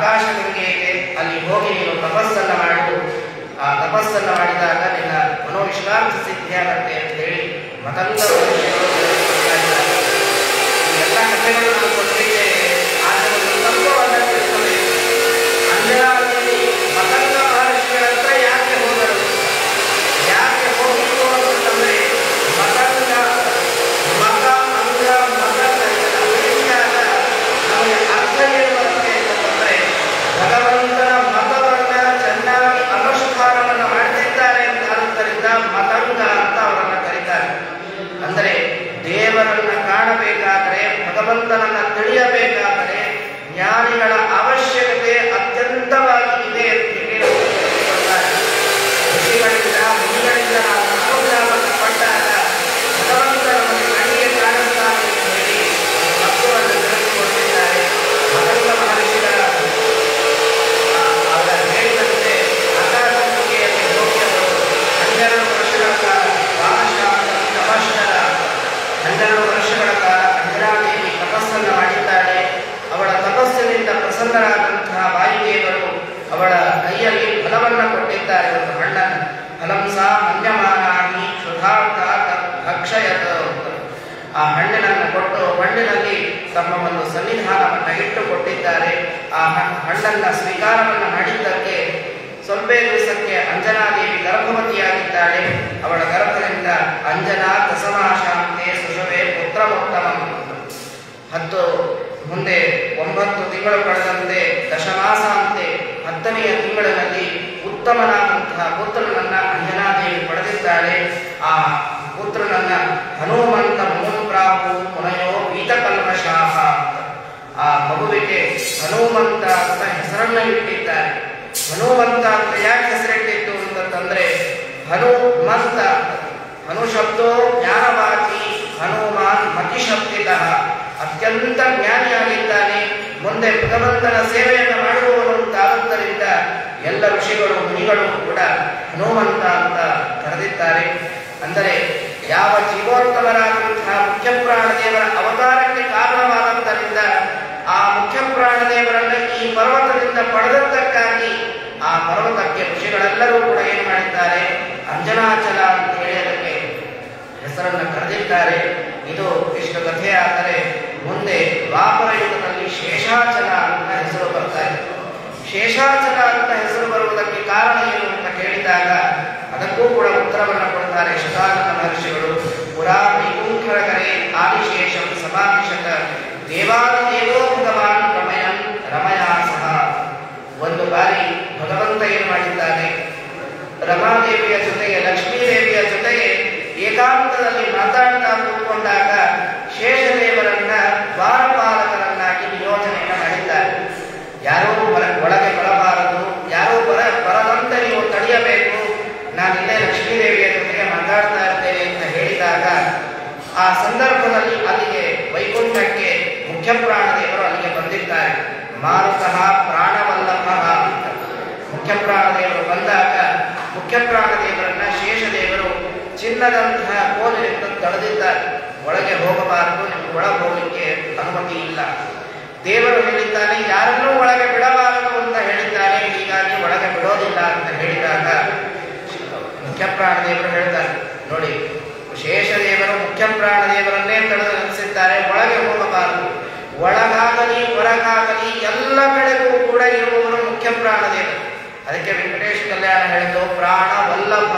ಆಕಾಶ ಗಂಗೆಗೆ ಅಲ್ಲಿ ಹೋಗಿ ನೀನು ತಪಸ್ಸನ್ನ ಮಾಡು ಆ ತಪಸ್ಸನ್ನ ಮಾಡಿದಾಗ ನಿನ್ನ ಮನೋವಿಶ್ರಾಂತ ಸಿದ್ಧಿಯಾಗತ್ತೆ ಅಂತ ಹೇಳಿ ಮತಂಗ ಮಹರ್ಷಿಗಳು ಹೇಳಿದ್ದಾರೆ. ಈ ಎಲ್ಲ ಕಥೆಗಳು ನಾವು ಕೊಟ್ಟಿದ್ದೇವೆ ಆದರೆ ಒಂದು ತತ್ವವನ್ನು ತಿಳ್ಕೊಬೇಕು ಅಂಜನಾದಲ್ಲಿ ಮತಂಗ ಮಹರ್ಷಿಗಳ ಹತ್ರ ಯಾಕೆ ಹೋದರು ಯಾಕೆ ಹೋಗಿತ್ತು ಅಂತಂದ್ರೆ ಮತಂಗ ಮತ ಅಂಗ ಮತಂಗ ಇದನ್ನ ಬಿಡಿಸಿದಾಗ ನಮಗೆ ಅರ್ಥ ಏನು ಬರುತ್ತೆ ಅಂತಂದ್ರೆ ಭಗವಂತನ ಮತವನ್ನ ಚೆನ್ನಾಗಿ ಅನುಷ್ಠಾನವನ್ನ ಮಾಡ್ತಿದ್ದಾರೆ ಅಂತ ಆದ್ದರಿಂದ ಮತಂಗ ಅಂತ ಅವರನ್ನ ಕರೀತಾರೆ ಅಂದರೆ ದೇವರನ್ನ ಕಾಣಬೇಕಾದರೆ ಭಗವಂತನನ್ನ ತಿಳಿಯಬೇಕಾದರೆ ಜ್ಞಾನಿಗಳ ಅವಶ್ಯಕತೆ ಅತ್ಯಂತವಾಗಿ ಇದೆ ಅಂತ ಹೇಳಿ ಅವರು ತಿಳಿಸಿಕೊಡ್ತಾರೆ. ಋಷಿಗಳಿಂದ ಮುನಿಗಳಿಂದ ನಾವು ಅನುಗ್ರಹವನ್ನು ಪಟ್ಟಾಗ ಭಗವಂತ ನಮಗೆ ಕಣ್ಣಿಗೆ ಕಾಣಿಸ್ತಾನೆ ಅಂತ ಹೇಳಿ ತತ್ವವನ್ನು ತಿಳಿಸಿಕೊಟ್ಟಿದ್ದಾರೆ ಮತಂಗ ಮಹರ್ಷಿಗಳ ಆ, ಅವರ ಹೇಳಿದಂತೆ ಆಕಾಶಗಂಗೆಯಲ್ಲಿ ಹೋಗಿ ಅವರು ಹನ್ನೆರಡು ವರ್ಷಗಳ ಕಾಲ ವಾಮಶಾಂತ ತಪಶ್ಚರ ಹನ್ನೆರಡು ವರ್ಷಗಳ ಕಾಲ ಅಂಜನಾದೇವಿ ತಪಸ್ಸನ್ನು ಮಾಡಿದ್ದಾಳೆ ಅವಳ ತಪಸ್ಸಿನಿಂದ ಪ್ರಸನ್ನರಾದಂತಹ ವಾಯುದೇವರು ಅವಳ ಕೈಯಲ್ಲಿ ಫಲವನ್ನು ಕೊಟ್ಟಿದ್ದಾರೆ ಒಂದು ಹಣ್ಣನ್ನು ಫಲಂ ಸಾ ಮನ್ಯಮಾನಾಗಿ ಶುಧಾರ್ಥ ಭಕ್ಷಯತ ಆ ಹಣ್ಣಿನನ್ನು ಕೊಟ್ಟು ಹಣ್ಣಿನಲ್ಲಿ ತಮ್ಮ ಒಂದು ಸನ್ನಿಧಾನವನ್ನು ಇಟ್ಟು ಕೊಟ್ಟಿದ್ದಾರೆ ಆ ಹ- ಹಣ್ಣನ್ನ ಸ್ವೀಕಾರವನ್ನು ಮಾಡಿದ್ದಕ್ಕೆ ಸ್ವಲ್ಪ ದಿವಸಕ್ಕೆ ಅಂಜನಾದೇವಿ ಗರ್ಭವತಿಯಾಗಿದ್ದಾಳೆ ಅವಳ ಗರ್ಭದಿಂದ ಅಂಜನಾ ದಸಮಾಶಾಂತೆ ಸುಷವೇ ಪುತ್ರಮೋತ್ತಮಂ ಹತ್ತು ಮುಂದೆ ಒಂಬತ್ತು ತಿಂಗಳು ಕಳೆದಂತೆ ದಶಮಾಸಾಂತೆ ಹತ್ತನೆಯ ತಿಂಗಳಿನಲ್ಲಿ ಉತ್ತಮನಾದಂತಹ ಪುತ್ರನನ್ನ ಅಂಜನಾದೇವಿ ಪಡೆದಿದ್ದಾಳೆ ಆ ಪುತ್ರನನ್ನ ಹನುಮಂತ ಮುನುಪ್ರಾಹು ಮುನಯೋ ವೀತಕಲ್ಮಶಾಹ ಅಂತ ಆ ಮಗುವಿಗೆ ಹನುಮಂತ ಅಂತ ಹೆಸರನ್ನ ಇಟ್ಟಿದ್ದಾರೆ ಹನುಮಂತ ಅಂತ ಯಾಕೆ ಹೆಸರಿಟ್ಟಿದ್ದು ಅಂತಂದ್ರೆ ಹನುಮಂತ ಹನು ಶಬ್ದೋ ಜ್ಞಾನವಾಚಿ ಹನುಮಾನ್ ಮತಿ ಶಬ್ದಿತಃ ಅತ್ಯಂತ ಜ್ಞಾನಿಯಾಗಿದ್ದಾನೆ ಮುಂದೆ ಭಗವಂತನ ಸೇವೆಯನ್ನು ಮಾಡುವವನು ಅಂತಾದ್ದರಿಂದ ಎಲ್ಲ ಋಷಿಗಳು ಮುನಿಗಳು ಕೂಡ ಹನುಮಂತ ಅಂತ ಕರೆದಿದ್ದಾರೆ ಅಂದರೆ ಯಾವ ಜೀವೋತ್ತಮರಾದಂತಹ ಮುಖ್ಯ ಪ್ರಾಣದೇವರ ಅವತಾರಕ್ಕೆ ಕಾರಣವಾದಂತರಿಂದ ಆ ಮುಖ್ಯ ಪ್ರಾಣದೇವರನ್ನ ಈ ಪರ್ವತದಿಂದ ಪಡೆದದ್ದಕ್ಕಾಗಿ ಆ ಪರ್ವತಕ್ಕೆ ಋಷಿಗಳೆಲ್ಲರೂ ಕೂಡ ಏನ್ ಮಾಡಿದ್ದಾರೆ ಅಂಜನಾಚಲ ಅಂತ ಹೇಳಿ ಅದಕ್ಕೆ ಹೆಸರನ್ನು ಕರೆದಿದ್ದಾರೆ ಇದು ಇಷ್ಟು ಕಥೆ ಆದರೆ ಮುಂದೆ ದ್ವಾಪರ ಯುಗದಲ್ಲಿ ಶೇಷಾಚಲ ಅಂತ ಹೆಸರು ಬರ್ತಾ ಇದೆ ಶೇಷಾಚಲ ಅಂತ ಹೆಸರು ಬರುವುದಕ್ಕೆ ಕಾರಣ ಏನು ಅಂತ ಕೇಳಿದಾಗ ಅದಕ್ಕೂ ಕೂಡ ಉತ್ತರವನ್ನು ಕೊಡ್ತಾರೆ ಶತಾನಂದ ಮಹರ್ಷಿಗಳು ಪುರಾ ವೈಕುಂಠರಕರೆ ಆದಿಶೇಷಂ ಸಮಾವೇಶಕ ದೇವಾದಿದೇವೋ ಭಗವಾನ್ ರಮಯನ್ ರಮಯಾ ಸಹ ಒಂದು ಬಾರಿ ಭಗವಂತ ಏನು ಮಾಡಿದ್ದಾನೆ ರಮಾದೇವಿಯ ಜೊತೆಗೆ ಲಕ್ಷ್ಮೀ ದೇವಿಯ ಜೊತೆಗೆ ಏಕಾಂತದಲ್ಲಿ ಮಾತಾಡ್ತಾ ಕೂತ್ಕೊಂಡಾಗ ಶೇಷದೇವರನ್ನ ದ್ವಾರಪಾಲಕರನ್ನಾಗಿ ನಿಯೋಜನೆಯನ್ನು ಮಾಡಿದ್ದಾರೆ ಯಾರೋ ಬರ ಒಳಗೆ ಬರಬಾರದು ಯಾರೋ ಬರ ಬರದಂತೆ ನೀವು ತಡೆಯಬೇಕು ನಾನಿಲ್ಲೇ ಲಕ್ಷ್ಮೀ ದೇವಿಯ ಜೊತೆಗೆ ಮಾತಾಡ್ತಾ ಇರ್ತೇನೆ ಅಂತ ಹೇಳಿದಾಗ ಆ ಸಂದರ್ಭದಲ್ಲಿ ಅಲ್ಲಿಗೆ ವೈಕುಂಠಕ್ಕೆ ಮುಖ್ಯ ಪ್ರಾಣದೇವರು ಅಲ್ಲಿಗೆ ಬಂದಿದ್ದಾರೆ ಮಾರುತಃ ಪ್ರಾಣವಲ್ಲಭ ಅಂತ ಮುಖ್ಯ ಪ್ರಾಣದೇವರು ಬಂದಾಗ ಮುಖ್ಯ ಪ್ರಾಣದೇವರನ್ನ ಶೇಷದೇವರು ಚಿನ್ನದಂತಹ ಕೋಲಿನಿಂದ ತಡೆದಿದ್ದಾರೆ ಒಳಗೆ ಹೋಗಬಾರದು ನಿಮ್ಗೆ ಒಳಗೆ ಹೋಗಲಿಕ್ಕೆ ಅನುಮತಿ ಇಲ್ಲ ದೇವರು ಹೇಳಿದ್ದಾನೆ ಯಾರನ್ನೂ ಒಳಗೆ ಬಿಡಬಾರದು ಅಂತ ಹೇಳಿದ್ದಾನೆ ಹೀಗಾಗಿ ಒಳಗೆ ಬಿಡೋದಿಲ್ಲ ಅಂತ ಹೇಳಿದಾಗ ಮುಖ್ಯ ಪ್ರಾಣದೇವರು ಹೇಳ್ತಾರೆ ನೋಡಿ ಶೇಷದೇವರು ಮುಖ್ಯ ಪ್ರಾಣದೇವರನ್ನೇ ತಡೆದು ನಿಲ್ಲಿಸಿದ್ದಾರೆ ಒಳಗೆ ಹೋಗಬಾರದು ಒಳಗಾಗಲಿ ಹೊರಗಾಗಲಿ ಎಲ್ಲ ಕಡೆಗೂ ಕೂಡ ಇರುವವರು ಮುಖ್ಯ ಪ್ರಾಣದೇವರು ಅದಕ್ಕೆ ವೆಂಕಟೇಶ್ ಕಲ್ಯಾಣ ಹೇಳಿದ್ದು ಪ್ರಾಣ ವಲ್ಲಭ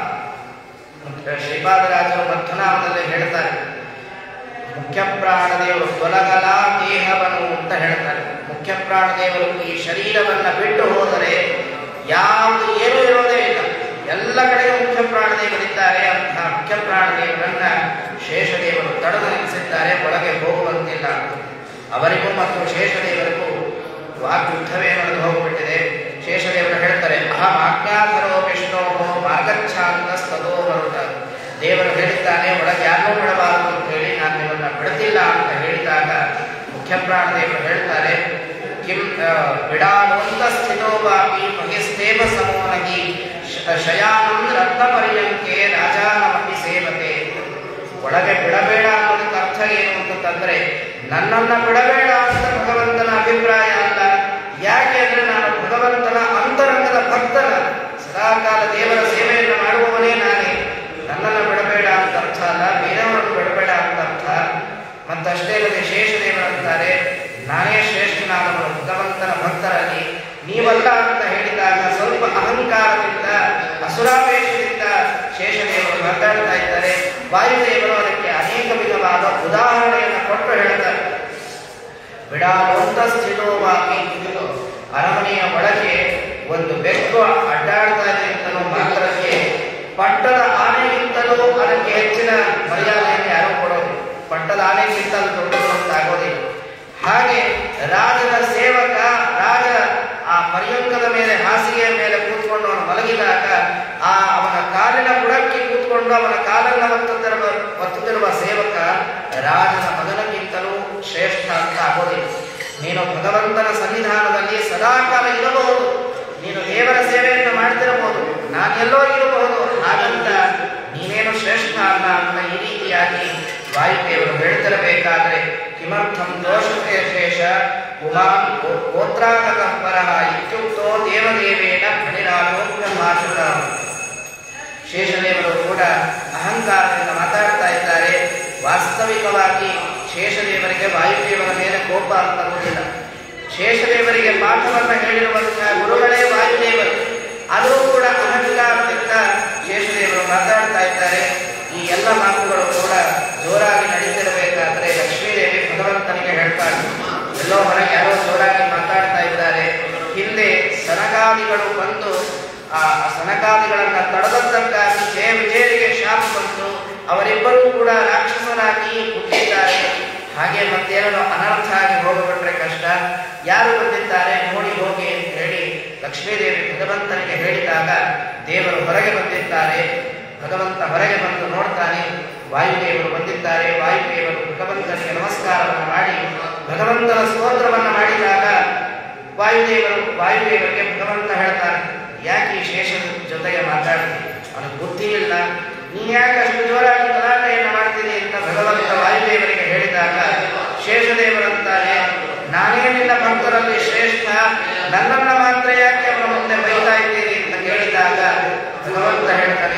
ಶ್ರೀಪಾದರಾಜರು ಮಧ್ವನಾಮದಲ್ಲಿ ಹೇಳ್ತಾರೆ ಮುಖ್ಯ ಪ್ರಾಣದೇವರು ತೊಲಗಲ ದೇಹವನ್ನು ಅಂತ ಹೇಳ್ತಾರೆ ಮುಖ್ಯ ಪ್ರಾಣದೇವರು ಈ ಶರೀರವನ್ನ ಬಿಟ್ಟು ಹೋದರೆ ಯಾವುದು ಏನೂ ಇರೋದೇ ಇಲ್ಲ ಎಲ್ಲ ಕಡೆಗೂ ಮುಖ್ಯ ಪ್ರಾಣದೇವರಿದ್ದಾರೆ ಅಂತಹ ಮುಖ್ಯ ಪ್ರಾಣದೇವರನ್ನ ಶೇಷದೇವರು ತಡೆದು ನಿಲ್ಲಿಸಿದ್ದಾರೆ ಒಳಗೆ ಹೋಗುವಂತಿಲ್ಲ ಅವರಿಗೂ ಮತ್ತು ಶೇಷದೇವರಿಗೂ ವಾಗ್ಯುದ್ಧವೇ ನಡೆದು ಹೋಗಿಬಿಟ್ಟಿದೆ ಶೇಷದೇವರು ಹೇಳ್ತಾರೆ ಅಹಂ ಆಜ್ಞಾಧರೋ ವಿಷ್ಣೋ ಮಾರ್ಗಚ್ಛಾಂತಸ್ತದೋ ಮರುತ ದೇವರು ಹೇಳಿದ್ದಾನೆ ಒಳಗೆ ಯಾರನ್ನೂ ಬಿಡಬಾರದು ಅಂತ ಹೇಳಿ ನಾನು ನಿಮ್ಮನ್ನ ಬಿಡುತ್ತಿಲ್ಲ ಅಂತ ಹೇಳಿದಾಗ ಮುಖ್ಯ ಪ್ರಾಣದೇವರು ಹೇಳ್ತಾರೆ ಕಿಂ ಆ, ಬಿಡಾಡುವಂತ ಸ್ಥಿತೋ ವಾಪಿ ಮಹಿಸ್ತೇವ ಸಮೋನಗಿ ಶ- ಶಯಾನಂ ರತ್ನ ಪರ್ಯಂಕೆ ರಾಜಾನಮಪಿ ಸೇವತೆ ಒಳಗೆ ಬಿಡಬೇಡ ಅನ್ನೋದಕ್ಕೆ ಅರ್ಥ ಏನು ಅಂತಂದ್ರೆ ನನ್ನನ್ನ ಬಿಡಬೇಡ ಅಂತ ಭಗವಂತನ ಅಭಿಪ್ರಾಯ ಅಲ್ಲ ಯಾಕೆ ಅಂದ್ರೆ ನಾನು ಭಗವಂತನ ಅಂತರಂಗದ ಭಕ್ತನ ಸದಾಕಾಲ ದೇವರ ಸೇವೆಯನ್ನು ಮಾಡುವವನೇ ನಾನೇ ನನ್ನನ್ನು ಬಿಡಬೇಡ ಅಂತ ಅರ್ಥ ಅಲ್ಲ ಬೇರೆಯವರನ್ನು ಬಿಡಬೇಡ ಅಂತ ಅರ್ಥ ಮತ್ತಷ್ಟೇ ಅಲ್ಲದೆ ಶೇಷದೇವರಂತಾರೆ ನಾನೇ ಶ್ರೇಷ್ಠನಾದವನು ಭಗವಂತನ ಭಕ್ತರಾಗಿ ನೀವಲ್ಲ ಅಂತ ಹೇಳಿದಾಗ ಸ್ವಲ್ಪ ಅಹಂಕಾರದಿಂದ ಅಸುರಾವೇಶದಿಂದ ಶೇಷದೇವರು ಮಾತಾಡ್ತಾ ಇದ್ದಾರೆ ವಾಯುದೇವರು ಅದಕ್ಕೆ ಅನೇಕ ವಿಧವಾದ ಉದಾಹರಣೆಯನ್ನು ಕೊಟ್ಟು ಹೇಳ್ತಾರೆ ಬಿಡಾಲೊಂದ ಸ್ಥಿತೋವಾಗಿ ಅರಮನೆಯ ಒಳಗೆ ಒಂದು ಬೆಕ್ಕು ಅಡ್ಡಾಡ್ತಾ ಇದೆ ಅಂತಲೂ ಮಾತ್ರಕ್ಕೆ ಪಟ್ಟದ ಆನೆಗಿಂತಲೂ ಅದಕ್ಕೆ ಹೆಚ್ಚಿನ ಮರ್ಯಾದೆಯನ್ನು ಯಾರೂ ಕೊಡೋದು ಪಟ್ಟದ ಆನೆಗಿಂತಲೂ ದೊಡ್ಡದು ಅಂತ ಆಗೋದಿಲ್ಲ ಹಾಗೆ ರಾಜನ ಸೇವಕ ರಾಜ ಆ ಪರ್ಯಂಕದ ಮೇಲೆ ಹಾಸಿಗೆಯ ಮೇಲೆ ಕೂತ್ಕೊಂಡು ಅವನು ಮಲಗಿದಾಗ ಆ ಅವನ ಕಾಲಿನ ಬುಡಕ್ಕೆ ಕೂತ್ಕೊಂಡು ಅವನ ಕಾಲನ್ನ ಒತ್ತುತ್ತಿರುವ ಒತ್ತುತ್ತಿರುವ ಸೇವಕ ರಾಜನ ಮಗನಕ್ಕಿಂತಲೂ ಶ್ರೇಷ್ಠ ಅಂತ ಆಗೋದಿಲ್ಲ ನೀನು ಭಗವಂತನ ಸನ್ನಿಧಾನದಲ್ಲಿ ಸದಾಕಾಲ ಇರಬಹುದು ನೀನು ದೇವರ ಸೇವೆಯನ್ನು ಮಾಡ್ತಿರಬಹುದು ನಾನೆಲ್ಲೋ ಇರಬಹುದು ಹಾಗಂತ ನೀನೇನು ಶ್ರೇಷ್ಠ ಅಲ್ಲ ಅಂತ ಈ ರೀತಿಯಾಗಿ ವಾಯುದೇವರು ಹೇಳ್ತಿರಬೇಕಾದ್ರೆ ಕಿಮರ್ಥಂ ದೋಷತೆ ಶೇಷ ಉಮಾನ್ ಗೋತ್ರಾಗತ ಪರಃ ಇತ್ಯುಕ್ತೋ ದೇವದೇವೇನ ಫಣಿರಾಲೋಕ್ಯ ಮಾತುರ ಶೇಷದೇವರು ಕೂಡ ಅಹಂಕಾರದಿಂದ ಮಾತಾಡ್ತಾ ಇದ್ದಾರೆ ವಾಸ್ತವಿಕವಾಗಿ ಶೇಷದೇವರಿಗೆ ವಾಯುದೇವರ ಮೇಲೆ ಕೋಪ ಅಂತ ಬರುವುದಿಲ್ಲ ಶೇಷದೇವರಿಗೆ ಪಾಠವನ್ನು ಹೇಳಿರುವಂತಹ ಗುರುಗಳೇ ವಾಯುದೇವರು ಆದರೂ ಕೂಡ ಅಹಂಕಾರದಿಂದ ಶೇಷದೇವರು ಮಾತಾಡ್ತಾ ಇದ್ದಾರೆ ಈ ಎಲ್ಲ ಮಾತುಗಳು ಕೂಡ ಜೋರಾಗಿ ನಡೀತಿರಬೇಕಾದ್ರೆ ಲಕ್ಷ್ಮೀದೇವಿ ಭಗವಂತನಿಗೆ ಹೇಳ್ತಾಳೆ ಎಲ್ಲೋ ಹೊರಗೆ ಯಾರೋ ಜೋರಾಗಿ ಮಾತಾಡ್ತಾ ಇದ್ದಾರೆ ಹಿಂದೆ ಸನಕಾದಿಗಳು ಬಂದು ಆ ಸನಕಾದಿಗಳನ್ನ ತಡೆದದ್ದಕ್ಕಾಗಿ ಜಯ ವಿಜಯರಿಗೆ ಶಾಪ ಬಂತು ಅವರಿಬ್ಬರೂ ಕೂಡ ರಾಕ್ಷಸರಾಗಿ ಹುಟ್ಟಿದ್ದಾರೆ ಹಾಗೆ ಮತ್ತೇನೋ ಅನರ್ಥ ಆಗಿ ಹೋಗಿಬಿಟ್ರೆ ಕಷ್ಟ ಯಾರು ಬಂದಿದ್ದಾರೆ ನೋಡಿ ಹೋಗಿ ಅಂತ ಹೇಳಿ ಲಕ್ಷ್ಮೀದೇವಿ ಭಗವಂತನಿಗೆ ಹೇಳಿದಾಗ ದೇವರು ಹೊರಗೆ ಬಂದಿದ್ದಾರೆ ಭಗವಂತ ಹೊರಗೆ ಬಂದು ನೋಡ್ತಾನೆ ವಾಯುದೇವರು ಬಂದಿದ್ದಾರೆ ವಾಯುದೇವರು ಭಗವಂತನಿಗೆ ನಮಸ್ಕಾರವನ್ನು ಮಾಡಿ ಭಗವಂತನ ಸ್ತೋತ್ರವನ್ನು ಮಾಡಿದಾಗ ವಾಯುದೇವರು ವಾಯುದೇವರಿಗೆ ಭಗವಂತ ಹೇಳ್ತಾರೆ ಯಾಕೆ ಈ ಶೇಷದ ಜೊತೆಗೆ ಮಾತಾಡ್ತೀನಿ ಅವನಿಗೆ ಬುದ್ಧಿ ಇಲ್ಲ ನೀನ್ ಯಾಕೆ ಅಷ್ಟು ಜೋರಾಗಿ ಗಲಾಟೆಯನ್ನು ಮಾಡ್ತೀನಿ ಅಂತ ಭಗವಂತ ವಾಯುದೇವರಿಗೆ ಹೇಳಿದಾಗ ಶೇಷದೇವರಂತಾರೆ ನಾನೇ ನಿನ್ನ ಭಕ್ತರಲ್ಲಿ ಶ್ರೇಷ್ಠ ನನ್ನನ್ನ ಮಾತ್ರ ಯಾಕೆ ಅವರ ಮುಂದೆ ಬೈತಾ ಇದ್ದೀರಿ ಅಂತ ಕೇಳಿದಾಗ ಭಗವಂತ ಹೇಳ್ತಾನೆ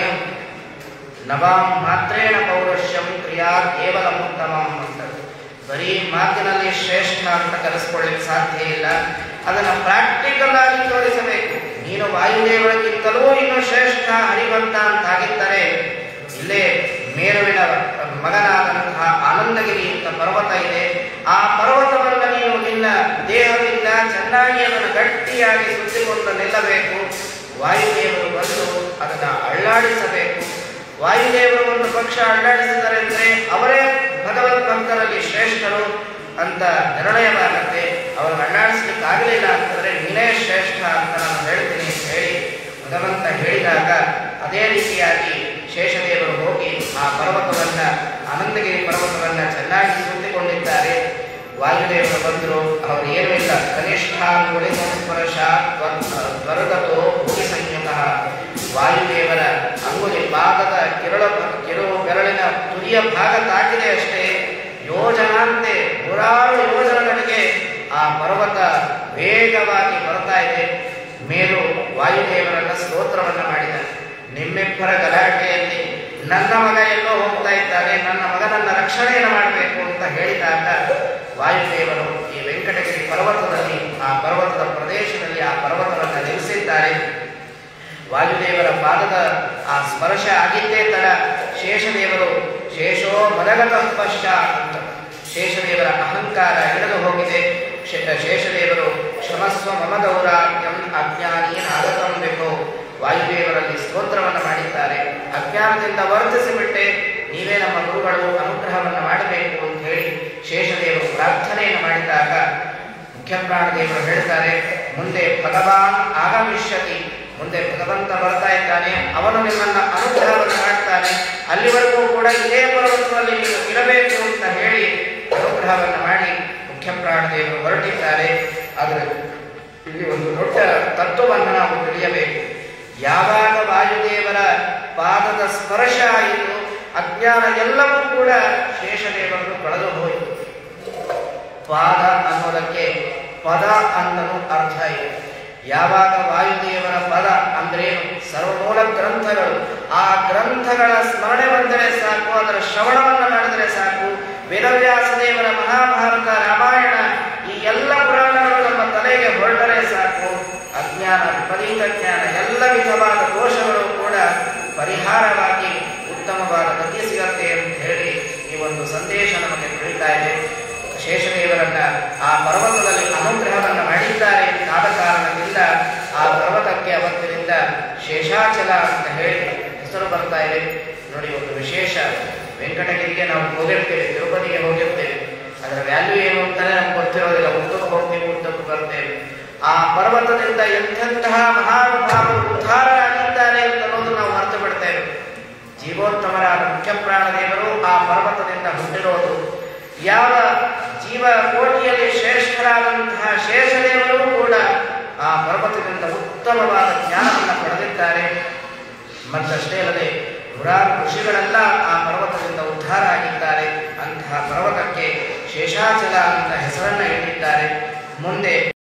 ನವಾಂ ಮಾತ್ರೇಣ ಪೌರುಷ್ಯಂ ಕ್ರಿಯಾ ಕೇವಲ ಉತ್ತಮಂ ಅಂತ ಬರೀ ಮಾತಿನಲ್ಲಿ ಶ್ರೇಷ್ಠ ಅಂತ ಕರೆಸ್ಕೊಳ್ಳಿಕ್ಕೆ ಸಾಧ್ಯ ಇಲ್ಲ ಅದನ್ನು ಪ್ರಾಕ್ಟಿಕಲ್ ಆಗಿ ತೋರಿಸಬೇಕು ನೀನು ವಾಯುದೇವರಿಗಿಂತಲೂ ಇನ್ನು ಶ್ರೇಷ್ಠ ಹರಿವಂತ ಅಂತ ಆಗಿದ್ದರೆ ಇಲ್ಲೇ ಮೇರುವಿನ ಮಗನಾದಂತಹ ಆನಂದಗಿರಿ ಅಂತ ಪರ್ವತ ಇದೆ ಆ ಪರ್ವತವನ್ನು ನೀನು ನಿನ್ನ ದೇಹದಿಂದ ಚೆನ್ನಾಗಿ ಅದನ್ನು ಗಟ್ಟಿಯಾಗಿ ಸುತ್ತಿಕೊಂಡು ನಿಲ್ಲಬೇಕು ವಾಯುದೇವರು ಬಂದು ಅದನ್ನು ಅಳ್ಳಾಡಿಸಬೇಕು ವಾಯುದೇವರು ಒಂದು ಪಕ್ಷ ಅಳ್ಳಾಡಿಸಿದ್ದಾರೆ ಅಂದ್ರೆ ಅವರೇ ಭಗವದ್ ಭಕ್ತರಲ್ಲಿ ಶ್ರೇಷ್ಠರು ಅಂತ ನಿರ್ಣಯವಾಗುತ್ತೆ ಅವ್ರಿಗೆ ಅಳ್ಳಾಡಿಸ್ಲಿಕ್ಕೆ ಆಗಲಿಲ್ಲ ಅಂತಂದ್ರೆ ನೀನೇ ಶ್ರೇಷ್ಠ ಅಂತ ನಾನು ಹೇಳ್ತೀನಿ ಅಂತ ಹೇಳಿ ಭಗವಂತ ಹೇಳಿದಾಗ ಅದೇ ರೀತಿಯಾಗಿ ಶೇಷದೇವರು ಹೋಗಿ ಆ ಪರ್ವತವನ್ನ ಆನಂದಗಿರಿ ಪರ್ವತವನ್ನ ಚೆನ್ನಾಗಿ ಸುತ್ತಿಕೊಂಡಿದ್ದಾರೆ ವಾಯುದೇವರು ಬಂದರು ಅವರು ಏನೂ ಇಲ್ಲ ಕನಿಷ್ಠಾಂಗುಳಿ ಸಂಸ್ಪರ್ಶ ತ್ವರಗತೋ ಭೂಮಿ ಸಂಯುತ ವಾಯುದೇವರ ಅಂಗುಲಿ ಪಾದದ ಕಿರಳ ಕಿರು ಬೆರಳಿನ ತುದಿಯ ಭಾಗ ತಾಕಿದೆ ಅಷ್ಟೇ ಯೋಜನಾಂತೆ ನೂರಾರು ಯೋಜನೆಗಳಿಗೆ ಆ ಪರ್ವತ ವೇಗವಾಗಿ ಬರ್ತಾ ಇದೆ ಮೇಲು ವಾಯುದೇವರನ್ನ ಸ್ತೋತ್ರವನ್ನ ಮಾಡಿದ ನಿಮ್ಮಿಬ್ಬರ ಗಲಾಟೆಯಲ್ಲಿ ನನ್ನ ಮಗ ಎಲ್ಲೋ ಹೋಗ್ತಾ ಇದ್ದಾನೆ ನನ್ನ ಮಗನನ್ನ ರಕ್ಷಣೆಯನ್ನು ಮಾಡಬೇಕು ಅಂತ ಹೇಳಿದಾಗ ವಾಯುದೇವರು ಈ ವೆಂಕಟಗಿರಿ ಪರ್ವತದಲ್ಲಿ ಆ ಪರ್ವತದ ಪ್ರದೇಶದಲ್ಲಿ ಆ ಪರ್ವತವನ್ನು ನಿಲ್ಲಿಸಿದ್ದಾರೆ ವಾಯುದೇವರ ಪಾದದ ಆ ಸ್ಪರ್ಶ ಆಗಿದ್ದೇ ತಡ ಶೇಷದೇವರು ಶೇಷೋ ಮದಗತ ಪಶ್ಚಾತ್ ಅಂತ ಶೇಷದೇವರ ಅಹಂಕಾರ ಹಿಡಿದು ಹೋಗಿದೆ ಶೇ- ಶೇಷದೇವರು ಕ್ಷಮಸ್ವ ಮಮ ದೌರಾತ್ಯಂ ಅಜ್ಞಾನೀನ್ ಆಗತಂ ಬೇಕು ವಾಯುದೇವರಲ್ಲಿ ಸ್ತೋತ್ರವನ್ನು ಮಾಡಿದ್ದಾರೆ ಅಜ್ಞಾನದಿಂದ ವರ್ತಿಸಿಬಿಟ್ಟೆ ನೀವೇ ನಮ್ಮ ಗುರುಗಳು ಅನುಗ್ರಹವನ್ನು ಮಾಡಬೇಕು ಅಂತ ಹೇಳಿ ಶೇಷದೇವರು ಪ್ರಾರ್ಥನೆಯನ್ನು ಮಾಡಿದಾಗ ಮುಖ್ಯಪ್ರಾಣದೇವರು ಹೇಳ್ತಾರೆ ಮುಂದೆ ಭಗವಾನ್ ಆಗಮಿಷ್ಯತಿ ಮುಂದೆ ಭಗವಂತ ಬರ್ತಾ ಇದ್ದಾನೆ ಅವನು ನಿಮ್ಮನ್ನ ಅನುಗ್ರಹವನ್ನು ಮಾಡ್ತಾನೆ ಅಲ್ಲಿವರೆಗೂ ಕೂಡ ಇದೇ ಪರ್ವತದಲ್ಲಿ ನೀವು ಇರಬೇಕು ಅಂತ ಹೇಳಿ ಅನುಗ್ರಹವನ್ನು ಮಾಡಿ ಮುಖ್ಯಪ್ರಾಣದೇವರು ಹೊರಟಿದ್ದಾರೆ ಆದರೆ ಇಲ್ಲಿ ಒಂದು ದೊಡ್ಡ ತತ್ವವನ್ನು ನಾವು ತಿಳಿಯಬೇಕು ಯಾವಾಗ ವಾಯುದೇವರ ಪಾದದ ಸ್ಪರ್ಶ ಆಯಿತು ಅಜ್ಞಾನ ಎಲ್ಲವೂ ಕೂಡ ಶೇಷದೇವರನ್ನು ಕಳೆದು ಹೋಯಿತು ಪಾದ ಅನ್ನೋದಕ್ಕೆ ಪದ ಅನ್ನಲು ಅರ್ಥ ಇದೆ ಯಾವಾಗ ವಾಯುದೇವರ ಪದ ಅಂದ್ರೇನು ಸರ್ವಮೂಲ ಗ್ರಂಥಗಳು ಆ ಗ್ರಂಥಗಳ ಸ್ಮರಣೆ ಬಂದರೆ ಸಾಕು ಅದರ ಶ್ರವಣವನ್ನು ಮಾಡಿದರೆ ಸಾಕು ವೇದವ್ಯಾಸ ದೇವರ ಮಹಾಭಾರತ ರಾಮಾಯಣ ಈ ಎಲ್ಲ ಪುರಾಣಗಳು ನಮ್ಮ ತಲೆಗೆ ಹೊರಟರೆ ಸಾಕು ಅಜ್ಞಾನ ವಿಪರೀತ ಜ್ಞಾನ ಎಲ್ಲ ವಿಧವಾದ ದೋಷಗಳು ಕೂಡ ಪರಿಹಾರವಾಗಿ ಉತ್ತಮವಾದ ಗತಿ ಸಿಗತ್ತೆ ಅಂತ ಹೇಳಿ ಈ ಒಂದು ಸಂದೇಶ ನಮಗೆ ತಿಳಿತಾ ಇದೆ ಶೇಷದೇವರನ್ನ ಆ ಪರ್ವತದಲ್ಲಿ ಅನುಗ್ರಹವನ್ನು ಮಾಡಿದ್ದಾರೆ ಆದ ಕಾರಣದಿಂದ ಆ ಪರ್ವತಕ್ಕೆ ಅವತ್ತಿನಿಂದ ಶೇಷಾಚಲ ಅಂತ ಹೇಳಿ ಹೆಸರು ಬರ್ತಾ ಇದೆ ನೋಡಿ ಒಂದು ವಿಶೇಷ ವೆಂಕಟಗಿರಿಗೆ ನಾವು ಹೋಗಿರ್ತೇವೆ ತಿರುಪತಿಗೆ ಹೋಗಿರ್ತೇವೆ ಅದರ ವ್ಯಾಲ್ಯೂ ಏನು ಅಂತಾನೆ ನಮ್ಗೆ ಗೊತ್ತಿರೋದಿಲ್ಲ ಉದ್ದಕ್ಕೂ ಹೋಗ್ತೀವಿ ಉದ್ದಕ್ಕೂ ಬರ್ತೇವೆ ಆ ಪರ್ವತದಿಂದ ಎಂತೆಂತಹ ಮಹಾನುಭಾವರು ಉದ್ಧಾರ ಆಗಿದ್ದಾರೆ ಅಂತ ಅನ್ನೋದು ನಾವು ಮರೆತು ಬಿಡ್ತೇವೆ ಜೀವೋತ್ತಮರಾದ ಮುಖ್ಯ ಪ್ರಾಣದೇವರು ಆ ಪರ್ವತದಿಂದ ಹುಟ್ಟಿರೋದು ಯಾವ ಜೀವ ಕೋಟಿಯಲ್ಲಿ ಶ್ರೇಷ್ಠರಾದಂತಹ ಶೇಷದೇವರು ಕೂಡ ಆ ಪರ್ವತದಿಂದ ಉತ್ತಮವಾದ ಜ್ಞಾನವನ್ನು ಪಡೆದಿದ್ದಾರೆ ಮತ್ತಷ್ಟೇ ಅಲ್ಲದೆ ನೂರಾರು ಋಷಿಗಳೆಲ್ಲ ಆ ಪರ್ವತದಿಂದ ಉದ್ಧಾರ ಆಗಿದ್ದಾರೆ ಅಂತಹ ಪರ್ವತಕ್ಕೆ ಶೇಷಾಚಲ ಅಂತ ಹೆಸರನ್ನ ಇಟ್ಟಿದ್ದಾರೆ ಮುಂದೆ